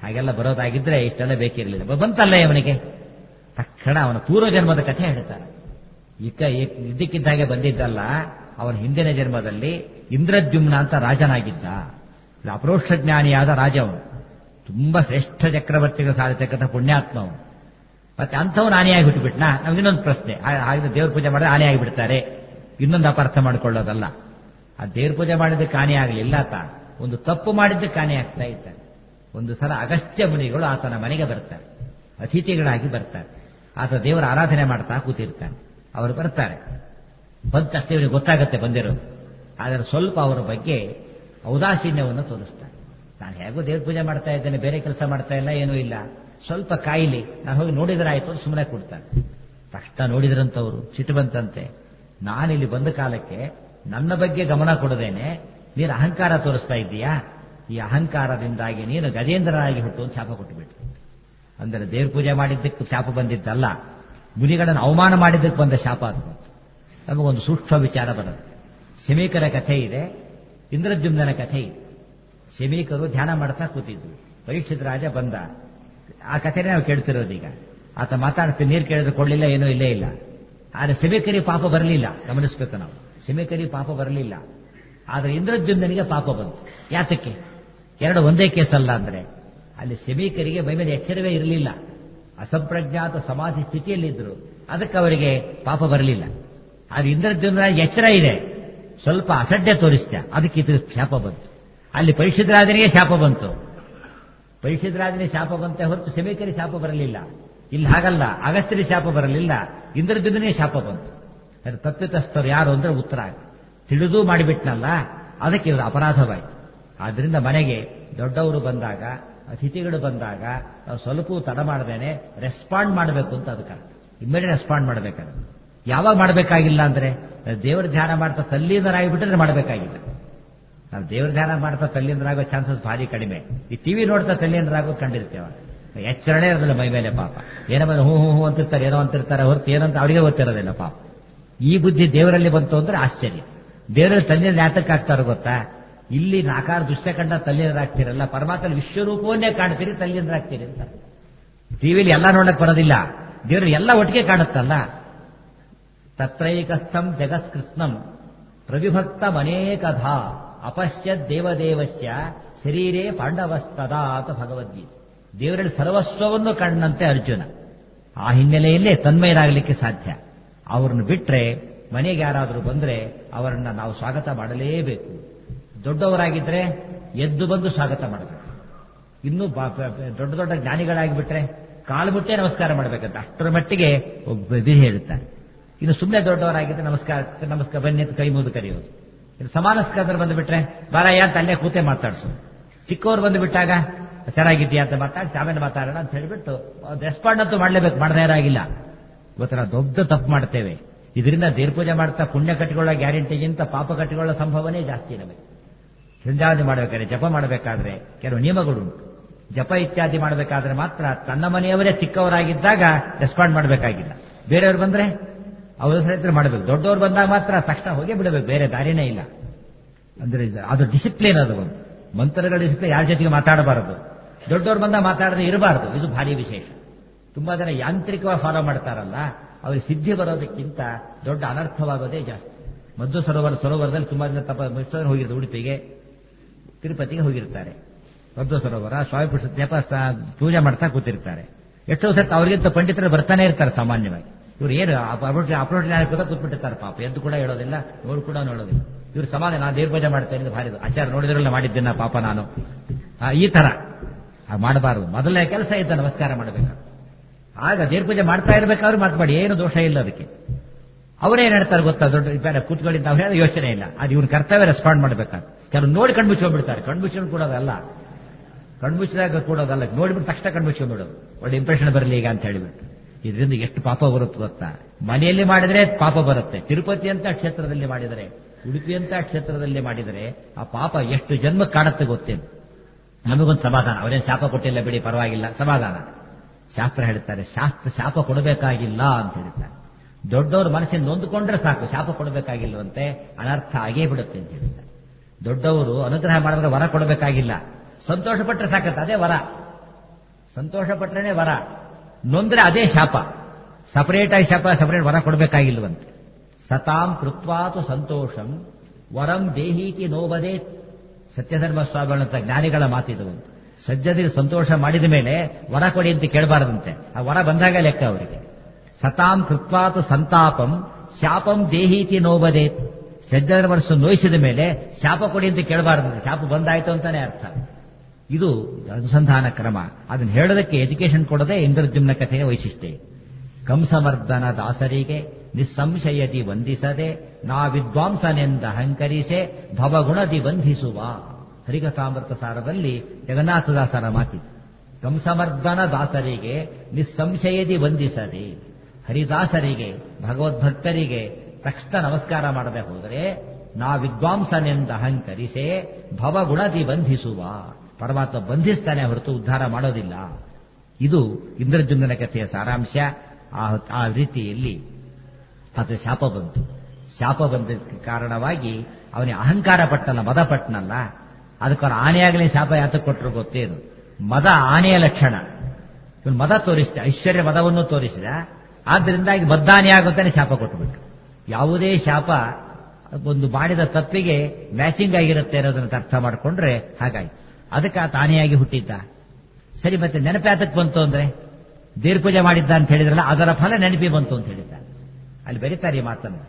ಹಾಗೆಲ್ಲ ಬರೋದಾಗಿದ್ರೆ ಇಷ್ಟೆಲ್ಲ ಬೇಕಿರಲಿಲ್ಲ ಬ- ಬಂತಲ್ಲ ಇವನಿಗೆ ತಕ್ಷಣ ಅವನ ಪೂರ್ವ ಜನ್ಮದ ಕಥೆ ಹೇಳ್ತಾರೆ ಇಕ್ಕ ಇದ್ದಕ್ಕಿದ್ದಾಗೆ ಬಂದಿದ್ದಲ್ಲ ಅವನ ಹಿಂದಿನ ಜನ್ಮದಲ್ಲಿ ಇಂದ್ರದ್ಯುಮ್ನ ಅಂತ ರಾಜನಾಗಿದ್ದ ಇದು ಅಪರೋಕ್ಷ ಜ್ಞಾನಿಯಾದ ರಾಜ ಅವನು ತುಂಬಾ ಶ್ರೇಷ್ಠ ಚಕ್ರವರ್ತಿಗಳ ಸಾಧಿತಕ್ಕಂಥ ಪುಣ್ಯಾತ್ಮ ಅವನು ಮತ್ತೆ ಅಂಥವನು ಆನೆಯಾಗಿ ಬಿಟ್ಟುಬಿಟ್ನಾ ನಮ್ಗೆ ಇನ್ನೊಂದು ಪ್ರಶ್ನೆ ಹಾ- ಹಾಗಿದ್ರೆ ದೇವ್ರ ಪೂಜೆ ಮಾಡಿದ್ರೆ ಆನೆಯಾಗಿ ಬಿಡ್ತಾರೆ ಇನ್ನೊಂದು ಅಪಾರ್ಥ ಮಾಡಿಕೊಳ್ಳೋದಲ್ಲ ಆ ದೇವ್ರ ಪೂಜೆ ಮಾಡಿದ್ದಕ್ಕೆ ಆನೆ ಆಗಲಿಲ್ಲ ಆತ ಒಂದು ತಪ್ಪು ಮಾಡಿದ್ದಕ್ಕೆ ಆನೆ ಆಗ್ತಾ ಇದ್ದಾನೆ ಒಂದು ಸಲ ಅಗಸ್ತ್ಯ ಮುನಿಗಳು ಆತನ ಮನೆಗೆ ಬರ್ತಾರೆ ಅತಿಥಿಗಳಾಗಿ ಬರ್ತಾರೆ ಆತ ದೇವರ ಆರಾಧನೆ ಮಾಡ್ತಾ ಕೂತಿರ್ತಾನೆ ಅವರು ಬರ್ತಾರೆ ಬಂದ ತಕ್ಷಣ ಇವನಿಗೆ ಗೊತ್ತಾಗತ್ತೆ ಬಂದಿರೋದು ಆದರೆ ಸ್ವಲ್ಪ ಅವರ ಬಗ್ಗೆ ಔದಾಸೀನ್ಯವನ್ನು ತೋರಿಸ್ತಾರೆ ನಾನು ಹೇಗೋ ದೇವ್ರ ಪೂಜೆ ಮಾಡ್ತಾ ಇದ್ದೇನೆ ಬೇರೆ ಕೆಲಸ ಮಾಡ್ತಾ ಇಲ್ಲ ಏನೂ ಇಲ್ಲ ಸ್ವಲ್ಪ ಕಾಯಿಲಿ ನಾನು ಹೋಗಿ ನೋಡಿದ್ರೆ ಆಯ್ತು ಅಂತ ಸುಮ್ಮನೆ ಕೊಡ್ತಾರೆ ತಕ್ಷಣ ನೋಡಿದ್ರಂತವ್ರು ಸಿಟ್ಟು ಬಂತಂತೆ ನಾನಿಲ್ಲಿ ಬಂದ ಕಾಲಕ್ಕೆ ನನ್ನ ಬಗ್ಗೆ ಗಮನ ಕೊಡದೇನೆ ನೀನು ಅಹಂಕಾರ ತೋರಿಸ್ತಾ ಇದ್ದೀಯಾ ಈ ಅಹಂಕಾರದಿಂದಾಗಿ ನೀನು ಗಜೇಂದ್ರನಾಗಿ ಹುಟ್ಟು ಅಂತ ಶಾಪ ಕೊಟ್ಟುಬಿಟ್ಟು ಅಂದರೆ ದೇವ್ರ ಪೂಜೆ ಮಾಡಿದ್ದಕ್ಕೆ ಶಾಪ ಬಂದಿದ್ದಲ್ಲ ಮುನಿಗಳನ್ನು ಅವಮಾನ ಮಾಡಿದ್ದಕ್ಕೆ ಬಂದ ಶಾಪ ಅದು ನಮಗೊಂದು ಸೂಕ್ಷ್ಮ ವಿಚಾರ ಬರುತ್ತೆ ಶಮೀಕರ ಕಥೆ ಇದೆ ಇಂದ್ರದ್ಯುಮ್ನ ಕಥೆ ಇದೆ ಶಮೀಕರು ಧ್ಯಾನ ಮಾಡ್ತಾ ಕೂತಿದ್ರು ಪರೀಕ್ಷಿತ ರಾಜ ಬಂದ ಆ ಕಥೆನೇ ನಾವು ಕೇಳ್ತಿರೋದೀಗ ಆತ ಮಾತಾಡ್ತೀನಿ ನೀರು ಕೇಳಿದ್ರೆ ಕೊಡ್ಲಿಲ್ಲ ಏನೂ ಇಲ್ಲೇ ಇಲ್ಲ ಆದರೆ ಶಮೀಕರಿ ಪಾಪ ಬರಲಿಲ್ಲ ಗಮನಿಸ್ಬೇಕು ನಾವು ಶಮೀಕರಿ ಪಾಪ ಬರಲಿಲ್ಲ ಆದರೆ ಇಂದ್ರದ್ಯುಮ್ನಿಗೆ ಪಾಪ ಬಂತು ಯಾತಕ್ಕೆ ಎರಡು ಒಂದೇ ಕೇಸ್ ಅಲ್ಲ ಅಂದ್ರೆ ಅಲ್ಲಿ ಶಮೀಕರಿಗೆ ಮೈ ಮೇಲೆ ಎಚ್ಚರವೇ ಇರಲಿಲ್ಲ ಅಸಂಪ್ರಜ್ಞಾತ ಸಮಾಧಿ ಸ್ಥಿತಿಯಲ್ಲಿದ್ದರು ಅದಕ್ಕೆ ಅವರಿಗೆ ಪಾಪ ಬರಲಿಲ್ಲ ಆದ್ರೆ ಇಂದ್ರದ್ಯುಮ್ನ ಎಚ್ಚರ ಇದೆ ಸ್ವಲ್ಪ ಅಸಡ್ಡೆ ತೋರಿಸ್ತ ಅದಕ್ಕೆ ಇದು ಶಾಪ ಬಂತು ಅಲ್ಲಿ ಪರಿಶುದ್ಧರಾಜನಿಗೆ ಶಾಪ ಬಂತು ಪರಿಶುದ್ಧರಾಜನಿಗೆ ಶಾಪ ಬಂತೆ ಹೊರತು ಶಮೀಕರಿ ಶಾಪ ಬರಲಿಲ್ಲ ಇಲ್ಲಿ ಹಾಗಲ್ಲ ಅಗಸ್ತ್ಯರಿ ಶಾಪ ಬರಲಿಲ್ಲ ಇಂದ್ರದ್ಯುಮ್ನಿಗೆ ಶಾಪ ಬಂತು ಅದು ತಪ್ಪಿತಸ್ಥರು ಯಾರು ಅಂದ್ರೆ ಉತ್ತರ ತಿಳಿದು ಮಾಡಿಬಿಟ್ನಲ್ಲ ಅದಕ್ಕೆ ಇವರು ಅಪರಾಧವಾಯಿತು ಆದ್ರಿಂದ ಮನೆಗೆ ದೊಡ್ಡವರು ಬಂದಾಗ ಅತಿಥಿಗಳು ಬಂದಾಗ ನಾವು ಸ್ವಲ್ಪ ತಡ ಮಾಡದೇನೆ ರೆಸ್ಪಾಂಡ್ ಮಾಡಬೇಕು ಅಂತ ಅದಕ್ಕೆ ಇಮ್ಮಿಡಿಯೇಟ್ ರೆಸ್ಪಾಂಡ್ ಮಾಡಬೇಕಾದ್ರೆ ಯಾವಾಗ ಮಾಡಬೇಕಾಗಿಲ್ಲ ಅಂದ್ರೆ ದೇವರ ಧ್ಯಾನ ಮಾಡ್ತಾ ತಲ್ಲೀನರಾಗಿಬಿಟ್ರೆ ಮಾಡಬೇಕಾಗಿಲ್ಲ ನಾವು ದೇವರ ಧ್ಯಾನ ಮಾಡ್ತಾ ತಲ್ಲೀನರಾಗೋ ಚಾನ್ಸಸ್ ಭಾರಿ ಕಡಿಮೆ ಈ ಟಿವಿ ನೋಡ್ತಾ ತಲ್ಲೀನರಾಗೋ ಕಂಡಿರ್ತೇವೆ ಎಚ್ಚರಣೆ ಇರೋದಿಲ್ಲ ಮೈ ಮೇಲೆ ಪಾಪ ಏನೋ ಬಂದು ಹೂ ಹೂ ಹೂ ಅಂತಿರ್ತಾರೆ ಏನೋ ಅಂತಿರ್ತಾರೆ ಹೊರತು ಏನಂತ ಅವರಿಗೆ ಗೊತ್ತಿರೋದಿಲ್ಲ ಪಾಪ ಈ ಬುದ್ಧಿ ದೇವರಲ್ಲಿ ಬಂತು ಅಂದ್ರೆ ಆಶ್ಚರ್ಯ ದೇವರಲ್ಲಿ ತಲ್ಲೀನ ಯಾತಕ್ಕೆ ಆಗ್ತಾರೋ ಗೊತ್ತಾ ಇಲ್ಲಿ ನಾಕಾರ ದೃಶ್ಯ ಕಂಡ ತಲ್ಲೀನರಾಗ್ತಿರಲ್ಲ ಪರಮಾತ್ಮ ವಿಶ್ವರೂಪವನ್ನೇ ಕಾಣ್ತೀರಿ ತಲ್ಲೀನರಾಗ್ತೀರಿ ಅಂತ ಟಿವಿಲಿ ಎಲ್ಲ ನೋಡಕ್ ಬರೋದಿಲ್ಲ ದೇವರಲ್ಲಿ ಎಲ್ಲ ಒಟ್ಟಿಗೆ ಕಾಣುತ್ತಲ್ಲ ತತ್ರೈಕಸ್ಥಂ ಜಗತ್ಕೃಷ್ಣಂ ಪ್ರವಿಭಕ್ತಮನೇಕಧಾ ಅಪಶ್ಯ ದೇವದೇವಸ್ಯ ಶರೀರೇ ಪಾಂಡವಸ್ತದಾ ಅಂತ ಭಗವದ್ಗೀತೆ ದೇವರಲ್ಲಿ ಸರ್ವಸ್ವವನ್ನು ಕಂಡಂತೆ ಅರ್ಜುನ ಆ ಹಿನ್ನೆಲೆಯಲ್ಲೇ ತನ್ಮಯರಾಗಲಿಕ್ಕೆ ಸಾಧ್ಯ ಅವ್ರನ್ನ ಬಿಟ್ರೆ ಮನೆಗೆ ಯಾರಾದರೂ ಬಂದ್ರೆ ಅವರನ್ನ ನಾವು ಸ್ವಾಗತ ಮಾಡಲೇಬೇಕು ದೊಡ್ಡವರಾಗಿದ್ರೆ ಎದ್ದು ಬಂದು ಸ್ವಾಗತ ಮಾಡಬೇಕು ಇನ್ನೂ ಬಾ- ಬ- ಬ- ದೊಡ್ಡ ದೊಡ್ಡ ಜ್ಞಾನಿಗಳಾಗಿಬಿಟ್ರೆ ಕಾಲು ಮುಟ್ಟೆ ನಮಸ್ಕಾರ ಮಾಡಬೇಕಂತ ಅಷ್ಟರ ಮಟ್ಟಿಗೆ ಒಬ್ಬ ವಿಧಿ ಹೇಳ್ತಾರೆ ಇನ್ನು ಸುಮ್ಮನೆ ದೊಡ್ಡವರಾಗಿದ್ರೆ ನಮಸ್ಕಾರ ನಮಸ್ಕಾರ ಬನ್ನಿ ಅಂತ ಕೈ ಮುಗಿದು ಕರೆಯೋದು ಇನ್ನು ಸಮಾನಸ್ಕಾರದಲ್ಲಿ ಬಂದುಬಿಟ್ರೆ ಬಾರಯ್ಯ ಅಂತ ಅಲ್ಲೇ ಕೂತೆ ಮಾತಾಡ್ಸೋದು ಚಿಕ್ಕವ್ರು ಬಂದು ಬಿಟ್ಟಾಗ ಚೆನ್ನಾಗಿದ್ಯಾ ಅಂತ ಮಾತಾಡಿಸಿ ಆಮೇಲೆ ಮಾತಾಡೋಣ ಅಂತ ಹೇಳಿಬಿಟ್ಟು ರೆಸ್ಪಾಂಡ್ ಅಂತೂ ಮಾಡಲೇಬೇಕು ಮಾಡದೇ ಇರಾಗಿಲ್ಲ ಇವತ್ತು ನಾವು ದೊಡ್ಡ ತಪ್ಪು ಮಾಡ್ತೇವೆ ಇದರಿಂದ ದೇವ್ರ ಪೂಜೆ ಮಾಡ್ತಾ ಪುಣ್ಯ ಕಟ್ಟಿಕೊಳ್ಳೋ ಗ್ಯಾರಂಟಿಗಿಂತ ಪಾಪ ಕಟ್ಟಿಕೊಳ್ಳೋ ಸಂಭವನೇ ಜಾಸ್ತಿ ನಮಗೆ ಸಂಧ್ಯಾವಧಿ ಮಾಡಬೇಕಾದ್ರೆ ಜಪ ಮಾಡಬೇಕಾದ್ರೆ ಕೆಲವು ನಿಯಮಗಳುಂಟು ಜಪ ಇತ್ಯಾದಿ ಮಾಡಬೇಕಾದ್ರೆ ಮಾತ್ರ ತನ್ನ ಮನೆಯವರೇ ಚಿಕ್ಕವರಾಗಿದ್ದಾಗ ರೆಸ್ಪಾಂಡ್ ಮಾಡಬೇಕಾಗಿಲ್ಲ ಬೇರೆಯವ್ರು ಬಂದ್ರೆ ಅವ್ರ ಹೆಸರು ಮಾಡಬೇಕು ದೊಡ್ಡವ್ರು ಬಂದಾಗ ಮಾತ್ರ ತಕ್ಷಣ ಹೋಗೇ ಬಿಡಬೇಕು ಬೇರೆ ದಾರಿನೇ ಇಲ್ಲ ಅಂದ್ರೆ ಇದು- ಅದು ಡಿಸಿಪ್ಲಿನ್ ಅದು ಒಂದು ಮಂತ್ರಗಳ ಡಿಸಿಪ್ಲಿನ್ ಯಾರ ಜೊತೆಗೆ ಮಾತಾಡಬಾರದು ದೊಡ್ಡವ್ರು ಬಂದಾಗ ಮಾತಾಡದೆ ಇರಬಾರದು ಇದು ಭಾರಿ ವಿಶೇಷ ತುಂಬಾ ಜನ ಯಾಂತ್ರಿಕವಾಗಿ ಫಾಲೋ ಮಾಡ್ತಾರಲ್ಲ ಅವ್ರಿಗೆ ಸಿದ್ಧಿ ಬರೋದಕ್ಕಿಂತ ದೊಡ್ಡ ಅನರ್ಥವಾಗೋದೇ ಜಾಸ್ತಿ ಮದ್ದು ಸರೋವರ ಸರೋವರದಲ್ಲಿ ತುಂಬಾ ಜನ ತಪ ಮುಗಿಸ್ತಾರೆ ಹೋಗಿರ್ತಾರೆ ಉಡುಪಿಗೆ ತಿರುಪತಿಗೆ ಹೋಗಿರ್ತಾರೆ ಮದ್ದು ಸರೋವರ ಸ್ವಾಮಿ ಪುರುಷ ಜಪ ಸ- ಪೂಜೆ ಮಾಡ್ತಾ ಕೂತಿರ್ತಾರೆ ಎಷ್ಟೋ ಸರ್ತಿ ಅವ್ರಿಗಿಂತ ಪಂಡಿತರು ಬರ್ತಾನೆ ಇರ್ತಾರೆ ಸಾಮಾನ್ಯವಾಗಿ ಇವ್ರು ಏನು ಅಪ್ರೋಚ್ ಅಪ್ರೋಚ್ ಕೂಡ ಕೂತ್ಬಿಟ್ಟಿರ್ತಾರೆ ಪಾಪ ಎದ್ದು ಕೂಡ ಹೇಳೋದಿಲ್ಲ ನೋಡು ಕೂಡ ನೋಡೋದಿಲ್ಲ ಇವ್ರು ಸಮಾಧಾನ ನಾನು ದೇವ್ರ ಪೂಜೆ ಮಾಡ್ತೇನೆ ಇದು ಭಾರಿ ಇದು. ಆಚಾರ ನೋಡಿದ್ರಲ್ಲ ಮಾಡಿದ್ದೇನ ಪಾಪ ನಾನು ಆ, ಈ ತರ ಆ, ಮಾಡಬಾರದು ಮೊದಲನೇ ಕೆಲಸ ಇದ್ದ ನಮಸ್ಕಾರ ಮಾಡಬೇಕು ಆಗ ದೇವ್ರ ಪೂಜೆ ಮಾಡ್ತಾ ಇರ್ಬೇಕಾದ್ರೆ ಮಾತನಾಡಿ ಏನು ದೋಷ ಇಲ್ಲ ಅದಕ್ಕೆ ಅವರೇನ್ ಹೇಳ್ತಾರೆ ಗೊತ್ತಾ ದೊಡ್ಡ ಬೇಡ ಕೂತ್ಕೊಳ್ಳಿ ನಾವು ಹೇಳೋ ಯೋಚನೆ ಇಲ್ಲ ಅದು ಇವ್ನ ಕರ್ತವ್ಯ ರೆಸ್ಪಾಂಡ್ ಮಾಡ್ಬೇಕಾದ್ರೆ ಕೆಲವು ನೋಡಿ ಕಣ್ಮುಚ್ಕೊಂಡ್ಬಿಡ್ತಾರೆ ಕಣ್ಮುಚ್ಕೊಂಡು ಕೊಡೋದಲ್ಲ ಕಣ್ಮುಚ್ಚಿದಾಗ ಕೊಡೋದಲ್ಲ ನೋಡಿಬಿಟ್ಟು ತಕ್ಷಣ ಕಣ್ಮುಚ್ಕೊಂಡ್ಬಿಡೋದು ಒಳ್ಳೆ ಇಂಪ್ರೆಷನ್ ಬರಲಿ ಈಗ ಅಂತ ಹೇಳಿಬಿಟ್ಟು ಇದರಿಂದ ಎಷ್ಟು ಪಾಪ ಬರುತ್ತೆ ಗೊತ್ತಾ ಮನೆಯಲ್ಲಿ ಮಾಡಿದ್ರೆ ಪಾಪ ಬರುತ್ತೆ ತಿರುಪತಿ ಅಂತ ಕ್ಷೇತ್ರದಲ್ಲಿ ಮಾಡಿದರೆ ಉಡುಪಿ ಅಂತ ಕ್ಷೇತ್ರದಲ್ಲಿ ಮಾಡಿದರೆ ಆ ಪಾಪ ಎಷ್ಟು ಜನ್ಮ ಕಾಣುತ್ತೆ ಗೊತ್ತೇನು ನಮಗೊಂದು ಸಮಾಧಾನ ಅವರೇನು ಶಾಪ ಕೊಟ್ಟಿಲ್ಲ ಬಿಡಿ ಪರವಾಗಿಲ್ಲ ಸಮಾಧಾನ ಶಾಸ್ತ್ರ ಹೇಳ್ತಾರೆ ಶಾಸ್ತ್ರ ಶಾಪ ಕೊಡಬೇಕಾಗಿಲ್ಲ ಅಂತ ಹೇಳ್ತಾರೆ ದೊಡ್ಡವ್ರ ಮನಸ್ಸಿನ ನೊಂದುಕೊಂಡ್ರೆ ಸಾಕು ಶಾಪ ಕೊಡಬೇಕಾಗಿಲ್ಲವಂತೆ ಅನರ್ಥ ಆಗೇ ಬಿಡುತ್ತೆ ಅಂತ ಹೇಳ್ತಾರೆ ದೊಡ್ಡವರು ಅನುಗ್ರಹ ಮಾಡಿದ್ರೆ ವರ ಕೊಡಬೇಕಾಗಿಲ್ಲ ಸಂತೋಷ ಪಟ್ಟರೆ ಸಾಕತ್ತೆ ಅದೇ ವರ ಸಂತೋಷ ಪಟ್ರೇನೆ ವರ ನೊಂದ್ರೆ ಅದೇ ಶಾಪ ಸಪರೇಟ್ ಆಗಿ ಶಾಪ ಸಪರೇಟ್ ವರ ಕೊಡಬೇಕಾಗಿಲ್ವಂತೆ ಸತಾಂ ಕೃತ್ವಾತು ಸಂತೋಷಂ ವರಂ ದೇಹೀತಿ ನೋಬದೇ ಸತ್ಯಧರ್ಮ ಸ್ವಾಮಿಗಳಂತ ಜ್ಞಾನಿಗಳ ಮಾತಿದು ಸಜ್ಜನಿಗೆ ಸಂತೋಷ ಮಾಡಿದ ಮೇಲೆ ವರ ಕೊಡಿ ಅಂತ ಕೇಳಬಾರದಂತೆ ಆ ವರ ಬಂದಾಗ ಲೆಕ್ಕ ಅವರಿಗೆ ಸತಾಂ ಕೃತ್ವಾತು ಸಂತಾಪಂ ಶಾಪಂ ದೇಹೀತಿ ನೋಬದೇ ಸಜ್ಜನರ ಮನಸ್ಸು ನೋಯಿಸಿದ ಮೇಲೆ ಶಾಪ ಕೊಡಿ ಅಂತ ಕೇಳಬಾರದಂತೆ ಶಾಪ ಬಂದಾಯ್ತು ಅಂತಾನೆ ಅರ್ಥ ಇದು ಅನುಸಂಧಾನ ಕ್ರಮ ಅದನ್ನು ಹೇಳೋದಕ್ಕೆ ಎಜುಕೇಶನ್ ಕೊಡದೆ ಇಂದ್ರದ್ಯುಮ್ನ ಕಥೆಯ ವೈಶಿಷ್ಟ್ಯ ಕಂಸಮರ್ದನ ದಾಸರಿಗೆ ನಿಸ್ಸಂಶಯದಿ ವಂದಿಸದೆ ನಾ ವಿದ್ವಾಂಸನೆಂದ ಅಹಂಕರಿಸೆ ಭವಗುಣದಿ ವಂದಿಸುವ ಹರಿಕಥಾಮೃತ ಸಾರದಲ್ಲಿ ಜಗನ್ನಾಥದಾಸರ ಮಾತಿದೆ ಕಂಸಮರ್ದನ ದಾಸರಿಗೆ ನಿಸ್ಸಂಶಯದಿ ವಂದಿಸದೆ ಹರಿದಾಸರಿಗೆ ಭಗವದ್ಭಕ್ತರಿಗೆ ತಕ್ಷಣ ನಮಸ್ಕಾರ ಮಾಡದೆ ಹೋದರೆ ನಾ ವಿದ್ವಾಂಸನೆಂದ ಅಹಂಕರಿಸೆ ಭವಗುಣದಿ ಬಂಧಿಸುವ ಪರಮಾತ್ಮ ಬಂಧಿಸ್ತಾನೆ ಹೊರತು ಉದ್ಧಾರ ಮಾಡೋದಿಲ್ಲ ಇದು ಇಂದ್ರಜುಮ್ನ ಕಥೆಯ ಸಾರಾಂಶ ಆ ಆ ರೀತಿಯಲ್ಲಿ ಅದು ಶಾಪ ಬಂತು ಶಾಪ ಬಂದಕ್ಕೆ ಕಾರಣವಾಗಿ ಅವನಿಗೆ ಅಹಂಕಾರ ಪಟ್ಟಲ್ಲ ಮದ ಪಟ್ಟನಲ್ಲ ಅದಕ್ಕೊಂದು ಆನೆಯಾಗಲಿ ಶಾಪ ಯಾತಕ್ಕೆ ಕೊಟ್ಟರು ಗೊತ್ತೇನು ಮದ ಆನೆಯ ಲಕ್ಷಣ ಇವನು ಮದ ತೋರಿಸಿದ ಐಶ್ವರ್ಯ ಮದವನ್ನು ತೋರಿಸಿದ ಆದ್ರಿಂದಾಗಿ ಮದ್ದಾನೆ ಆಗುತ್ತಾನೆ ಶಾಪ ಕೊಟ್ಟುಬಿಟ್ಟು ಯಾವುದೇ ಶಾಪ ಒಂದು ಮಾಡಿದ ತಪ್ಪಿಗೆ ಮ್ಯಾಚಿಂಗ್ ಆಗಿರುತ್ತೆ ಅನ್ನೋದನ್ನ ಅರ್ಥ ಮಾಡಿಕೊಂಡ್ರೆ ಹಾಗಾಯ್ತು ಅದಕ್ಕೆ ಆ ತಾನೆಯಾಗಿ ಹುಟ್ಟಿದ್ದ ಸರಿ ಮತ್ತೆ ನೆನಪಾತಕ್ಕೆ ಬಂತು ಅಂದ್ರೆ ದೇವ್ರ ಪೂಜೆ ಮಾಡಿದ್ದ ಅಂತ ಹೇಳಿದ್ರಲ್ಲ ಅದರ ಫಲ ನೆನಪಿ ಬಂತು ಅಂತ ಹೇಳಿದ್ದ ಅಲ್ಲಿ ಬರೀತಾರೆ ಈ ಮಾತನ್ನು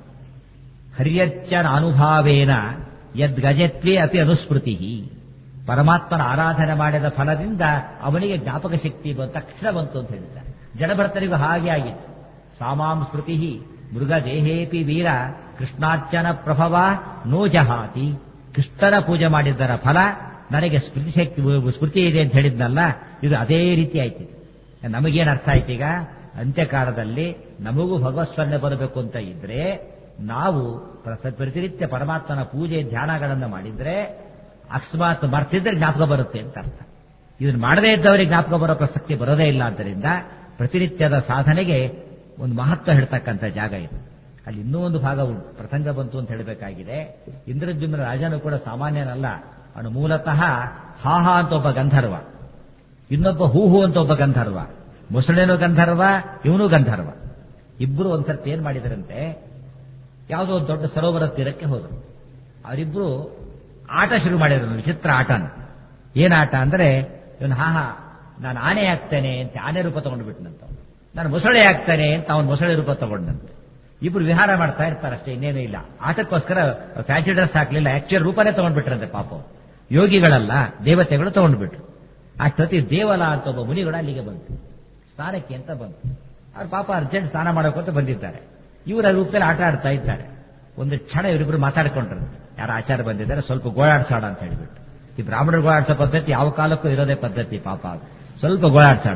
ಹರ್ಯರ್ಚನ ಅನುಭಾವೇನ ಯದ್ಗಜತ್ವೇ ಅಪಿ ಅನುಸ್ಮೃತಿ ಪರಮಾತ್ಮನ ಆರಾಧನೆ ಮಾಡಿದ ಫಲದಿಂದ ಅವನಿಗೆ ಜ್ಞಾಪಕ ಶಕ್ತಿ ಬಂತು ತಕ್ಷಣ ಬಂತು ಅಂತ ಹೇಳಿದ್ದಾರೆ ಜಡಭರ್ತನಿಗೂ ಹಾಗೆ ಆಗಿತ್ತು ಸಾಮಾಂ ಸ್ಮೃತಿ ಮೃಗ ದೇಹೇಪಿ ವೀರ ಕೃಷ್ಣಾರ್ಚನ ಪ್ರಭವ ನೋ ಜಹಾತಿ ಕೃಷ್ಣನ ಪೂಜೆ ಮಾಡಿದ್ದರ ಫಲ ನನಗೆ ಸ್ಮೃತಿ ಶಕ್ತಿ ಸ್ಮೃತಿ ಇದೆ ಅಂತ ಹೇಳಿದ್ನಲ್ಲ ಇದು ಅದೇ ರೀತಿ ಆಯ್ತು ನಮಗೇನು ಅರ್ಥ ಆಯ್ತು ಈಗ ಅಂತ್ಯಕಾಲದಲ್ಲಿ ನಮಗೂ ಭಗವತ್ಸ್ಮರಣೆ ಬರಬೇಕು ಅಂತ ಇದ್ರೆ ನಾವು ಪ್ರತಿನಿತ್ಯ ಪರಮಾತ್ಮನ ಪೂಜೆ ಧ್ಯಾನಗಳನ್ನು ಮಾಡಿದ್ರೆ ಅಕಸ್ಮಾತ್ ಮರ್ತಿದ್ರೆ ಜ್ಞಾಪಕ ಬರುತ್ತೆ ಅಂತ ಅರ್ಥ ಇದನ್ನು ಮಾಡದೇ ಇದ್ದವರಿಗೆ ಜ್ಞಾಪಕ ಬರೋ ಪ್ರಸಕ್ತಿ ಬರೋದೇ ಇಲ್ಲ ಆದ್ದರಿಂದ ಪ್ರತಿನಿತ್ಯದ ಸಾಧನೆಗೆ ಒಂದು ಮಹತ್ವ ಹೇಳ್ತಕ್ಕಂಥ ಜಾಗ ಇದು ಅಲ್ಲಿ ಇನ್ನೂ ಒಂದು ಭಾಗ ಉಂಟು ಪ್ರಸಂಗ ಬಂತು ಅಂತ ಹೇಳಬೇಕಾಗಿದೆ ಇಂದ್ರದ್ಯುಮ್ನ ರಾಜನು ಕೂಡ ಸಾಮಾನ್ಯನಲ್ಲ ಅವನು ಮೂಲತಃ ಹಾಹಾ ಅಂತ ಒಬ್ಬ ಗಂಧರ್ವ ಇನ್ನೊಬ್ಬ ಹೂಹು ಅಂತ ಒಬ್ಬ ಗಂಧರ್ವ ಮುಸಳೇನು ಗಂಧರ್ವ ಇವನು ಗಂಧರ್ವ ಇಬ್ರು ಒಂದ್ಸರ್ತಿ ಏನ್ ಮಾಡಿದರಂತೆ ಯಾವುದೋ ಒಂದು ದೊಡ್ಡ ಸರೋವರ ತೀರಕ್ಕೆ ಹೋದರು ಅವರಿಬ್ರು ಆಟ ಶುರು ಮಾಡಿದ್ರು ವಿಚಿತ್ರ ಆಟನ ಏನ್ ಆಟ ಅಂದ್ರೆ ಇವನು ಹಾ ಹಾ ನಾನು ಆನೆ ಆಗ್ತೇನೆ ಅಂತ ಆನೆ ರೂಪ ತಗೊಂಡ್ಬಿಟ್ನಂತ ನಾನು ಮೊಸಳೆ ಆಗ್ತೇನೆ ಅಂತ ಅವನು ಮೊಸಳೆ ರೂಪ ತಗೊಂಡಂತೆ ಇಬ್ರು ವಿಹಾರ ಮಾಡ್ತಾ ಇರ್ತಾರೆ ಅಷ್ಟೇ ಇನ್ನೇನೂ ಇಲ್ಲ ಆಟಕ್ಕೋಸ್ಕರ ಫ್ಯಾನ್ಸಿ ಡ್ರೆಸ್ ಹಾಕ್ಲಿಲ್ಲ ಆಕ್ಚುಯಲ್ ರೂಪನೇ ತಗೊಂಡ್ಬಿಟ್ರಂತೆ ಪಾಪ ಯೋಗಿಗಳಲ್ಲ ದೇವತೆಗಳು ತಗೊಂಡ್ಬಿಟ್ರು ಅಷ್ಟೊತ್ತಿ ದೇವಲ ಅಂತ ಒಬ್ಬ ಮುನಿಗಳು ಅಲ್ಲಿಗೆ ಬಂತು ಸ್ನಾನಕ್ಕೆ ಅಂತ ಬಂತು ಅವ್ರು ಪಾಪ ಅರ್ಜೆಂಟ್ ಸ್ನಾನ ಮಾಡೋಕೆ ಅಂತ ಬಂದಿದ್ದಾರೆ ಇವರ ರೂಪದಲ್ಲಿ ಆಟ ಆಡ್ತಾ ಇದ್ದಾರೆ ಒಂದು ಕ್ಷಣ ಇವರಿಬ್ರು ಮಾತಾಡ್ಕೊಂಡ್ರು ಯಾರ ಆಚಾರ ಬಂದಿದ್ದಾರೆ ಸ್ವಲ್ಪ ಗೋಳಾಡ್ಸೋಣ ಅಂತ ಹೇಳಿಬಿಟ್ಟು ಈ ಬ್ರಾಹ್ಮಣರು ಗೋಳಾಡ್ಸೋ ಪದ್ಧತಿ ಯಾವ ಕಾಲಕ್ಕೂ ಇರೋದೇ ಪದ್ಧತಿ ಪಾಪ ಅದು ಸ್ವಲ್ಪ ಗೋಳಾಡ್ಸೋಣ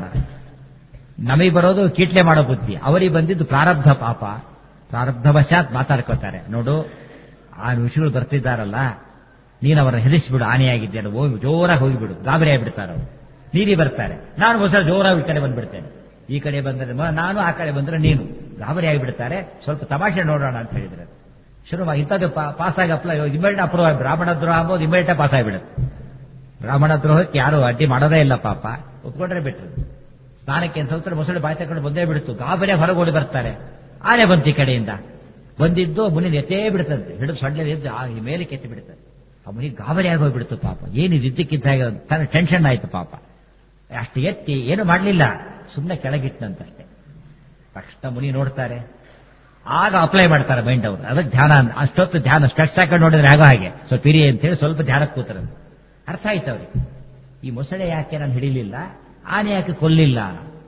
ನಮಗೆ ಬರೋದು ಕೀಟ್ಲೆ ಮಾಡೋ ಬುದ್ಧಿ ಅವರಿಗೆ ಬಂದಿದ್ದು ಪ್ರಾರಬ್ಧ ಪಾಪ ಪ್ರಾರಬ್ಧವಶಾತ್ ಮಾತಾಡ್ಕೋತಾರೆ ನೋಡು ಆ ಋಷಿಗಳು ಬರ್ತಿದ್ದಾರಲ್ಲ ನೀನು ಅವರನ್ನು ಹೆದರಿಸಿಬಿಡು ಆನೆಯಾಗಿದ್ದೇನೆ ಹೋಗಿ ಜೋರಾಗಿ ಹೋಗಿಬಿಡು ಗಾಬರಿ ಆಗಿಬಿಡ್ತಾರೆ ಅವರು ನೀರಿ ಬರ್ತಾರೆ ನಾನು ಮೊಸರು ಜೋರಾಗಿ ಈ ಕಡೆ ಬಂದ್ಬಿಡ್ತೇನೆ ಈ ಕಡೆ ಬಂದರೆ ನಾನು ಆ ಕಡೆ ಬಂದ್ರೆ ನೀನು ಗಾಬರಿ ಆಗಿಬಿಡ್ತಾರೆ ಸ್ವಲ್ಪ ತಮಾಷೆ ನೋಡೋಣ ಅಂತ ಹೇಳಿದ್ರೆ ಶುರು ಇಂಥದ್ದು ಪಾಸ್ ಆಗಿ ಅಪ್ಲೈ ಇಮಿಡಿಯೇಟ್ ಅಪ್ರೂವ್ ಆಗಿ ಬ್ರಾಹ್ಮಣ ದ್ರೋಹ ಅಂಬೋದು ಇಮಿಡಿಯೇಟ್ ಪಾಸ್ ಆಗಿಬಿಡುತ್ತೆ ಬ್ರಾಹ್ಮಣ ದ್ರೋಹಕ್ಕೆ ಯಾರು ಅಡ್ಡಿ ಮಾಡೋದೇ ಇಲ್ಲ ಪಾಪ ಒಪ್ಕೊಂಡ್ರೆ ಬಿಟ್ರು ಸ್ನಾನಕ್ಕೆ ಅಂತ ಹೋಗ್ತಾರೆ ಮೊಸಳೆ ಬಾಯಿ ತಗೊಂಡು ಬಂದೇ ಬಿಡ್ತು ಗಾಬರಿ ಹೊರಗೆ ಓಡಿ ಬರ್ತಾರೆ ಆನೆ ಬಂತು ಈ ಕಡೆಯಿಂದ ಬಂದಿದ್ದು ಮುನಿ ಎತ್ತೇ ಬಿಡ್ತಂತೆ ಹಿಡಿದು ಸೊಳ್ಳೆ ಎದ್ದು ಆ ಮೇಲೆ ಕೆತ್ತಿ ಬಿಡ್ತದೆ ಆ ಮುನಿ ಗಾಬರಿ ಆಗಿ ಹೋಗ್ಬಿಡ್ತು ಪಾಪ ಏನು ಇದ್ದಕ್ಕಿದ್ದಾಗ ತನ್ನ ಟೆನ್ಷನ್ ಆಯ್ತು ಪಾಪ ಅಷ್ಟು ಎತ್ತಿ ಏನು ಮಾಡಲಿಲ್ಲ ಸುಮ್ಮನೆ ಕೆಳಗಿಟ್ಟನಂತಷ್ಟೇ ತಕ್ಷಣ ಮುನಿ ನೋಡ್ತಾರೆ ಆಗ ಅಪ್ಲೈ ಮಾಡ್ತಾರೆ ಮೈಂಡ್ ಅವರು ಅದಕ್ಕೆ ಧ್ಯಾನ ಅಷ್ಟೊತ್ತು ಧ್ಯಾನ ಸ್ಟ್ರೆಸ್ ಹಾಕೊಂಡು ನೋಡಿದ್ರೆ ಆಗೋ ಹಾಗೆ ಸ್ವಲ್ಪ ಇರಿ ಅಂತ ಹೇಳಿ ಸ್ವಲ್ಪ ಧ್ಯಾನಕ್ಕೆ ಕೂತಾರೆ ಅರ್ಥ ಆಯ್ತು ಅವ್ರಿಗೆ ಈ ಮೊಸಳೆ ಯಾಕೆ ನಾನು ಹಿಡಿಲಿಲ್ಲ ಆನೆ ಯಾಕೆ ಕೊಲ್ಲಿಲ್ಲ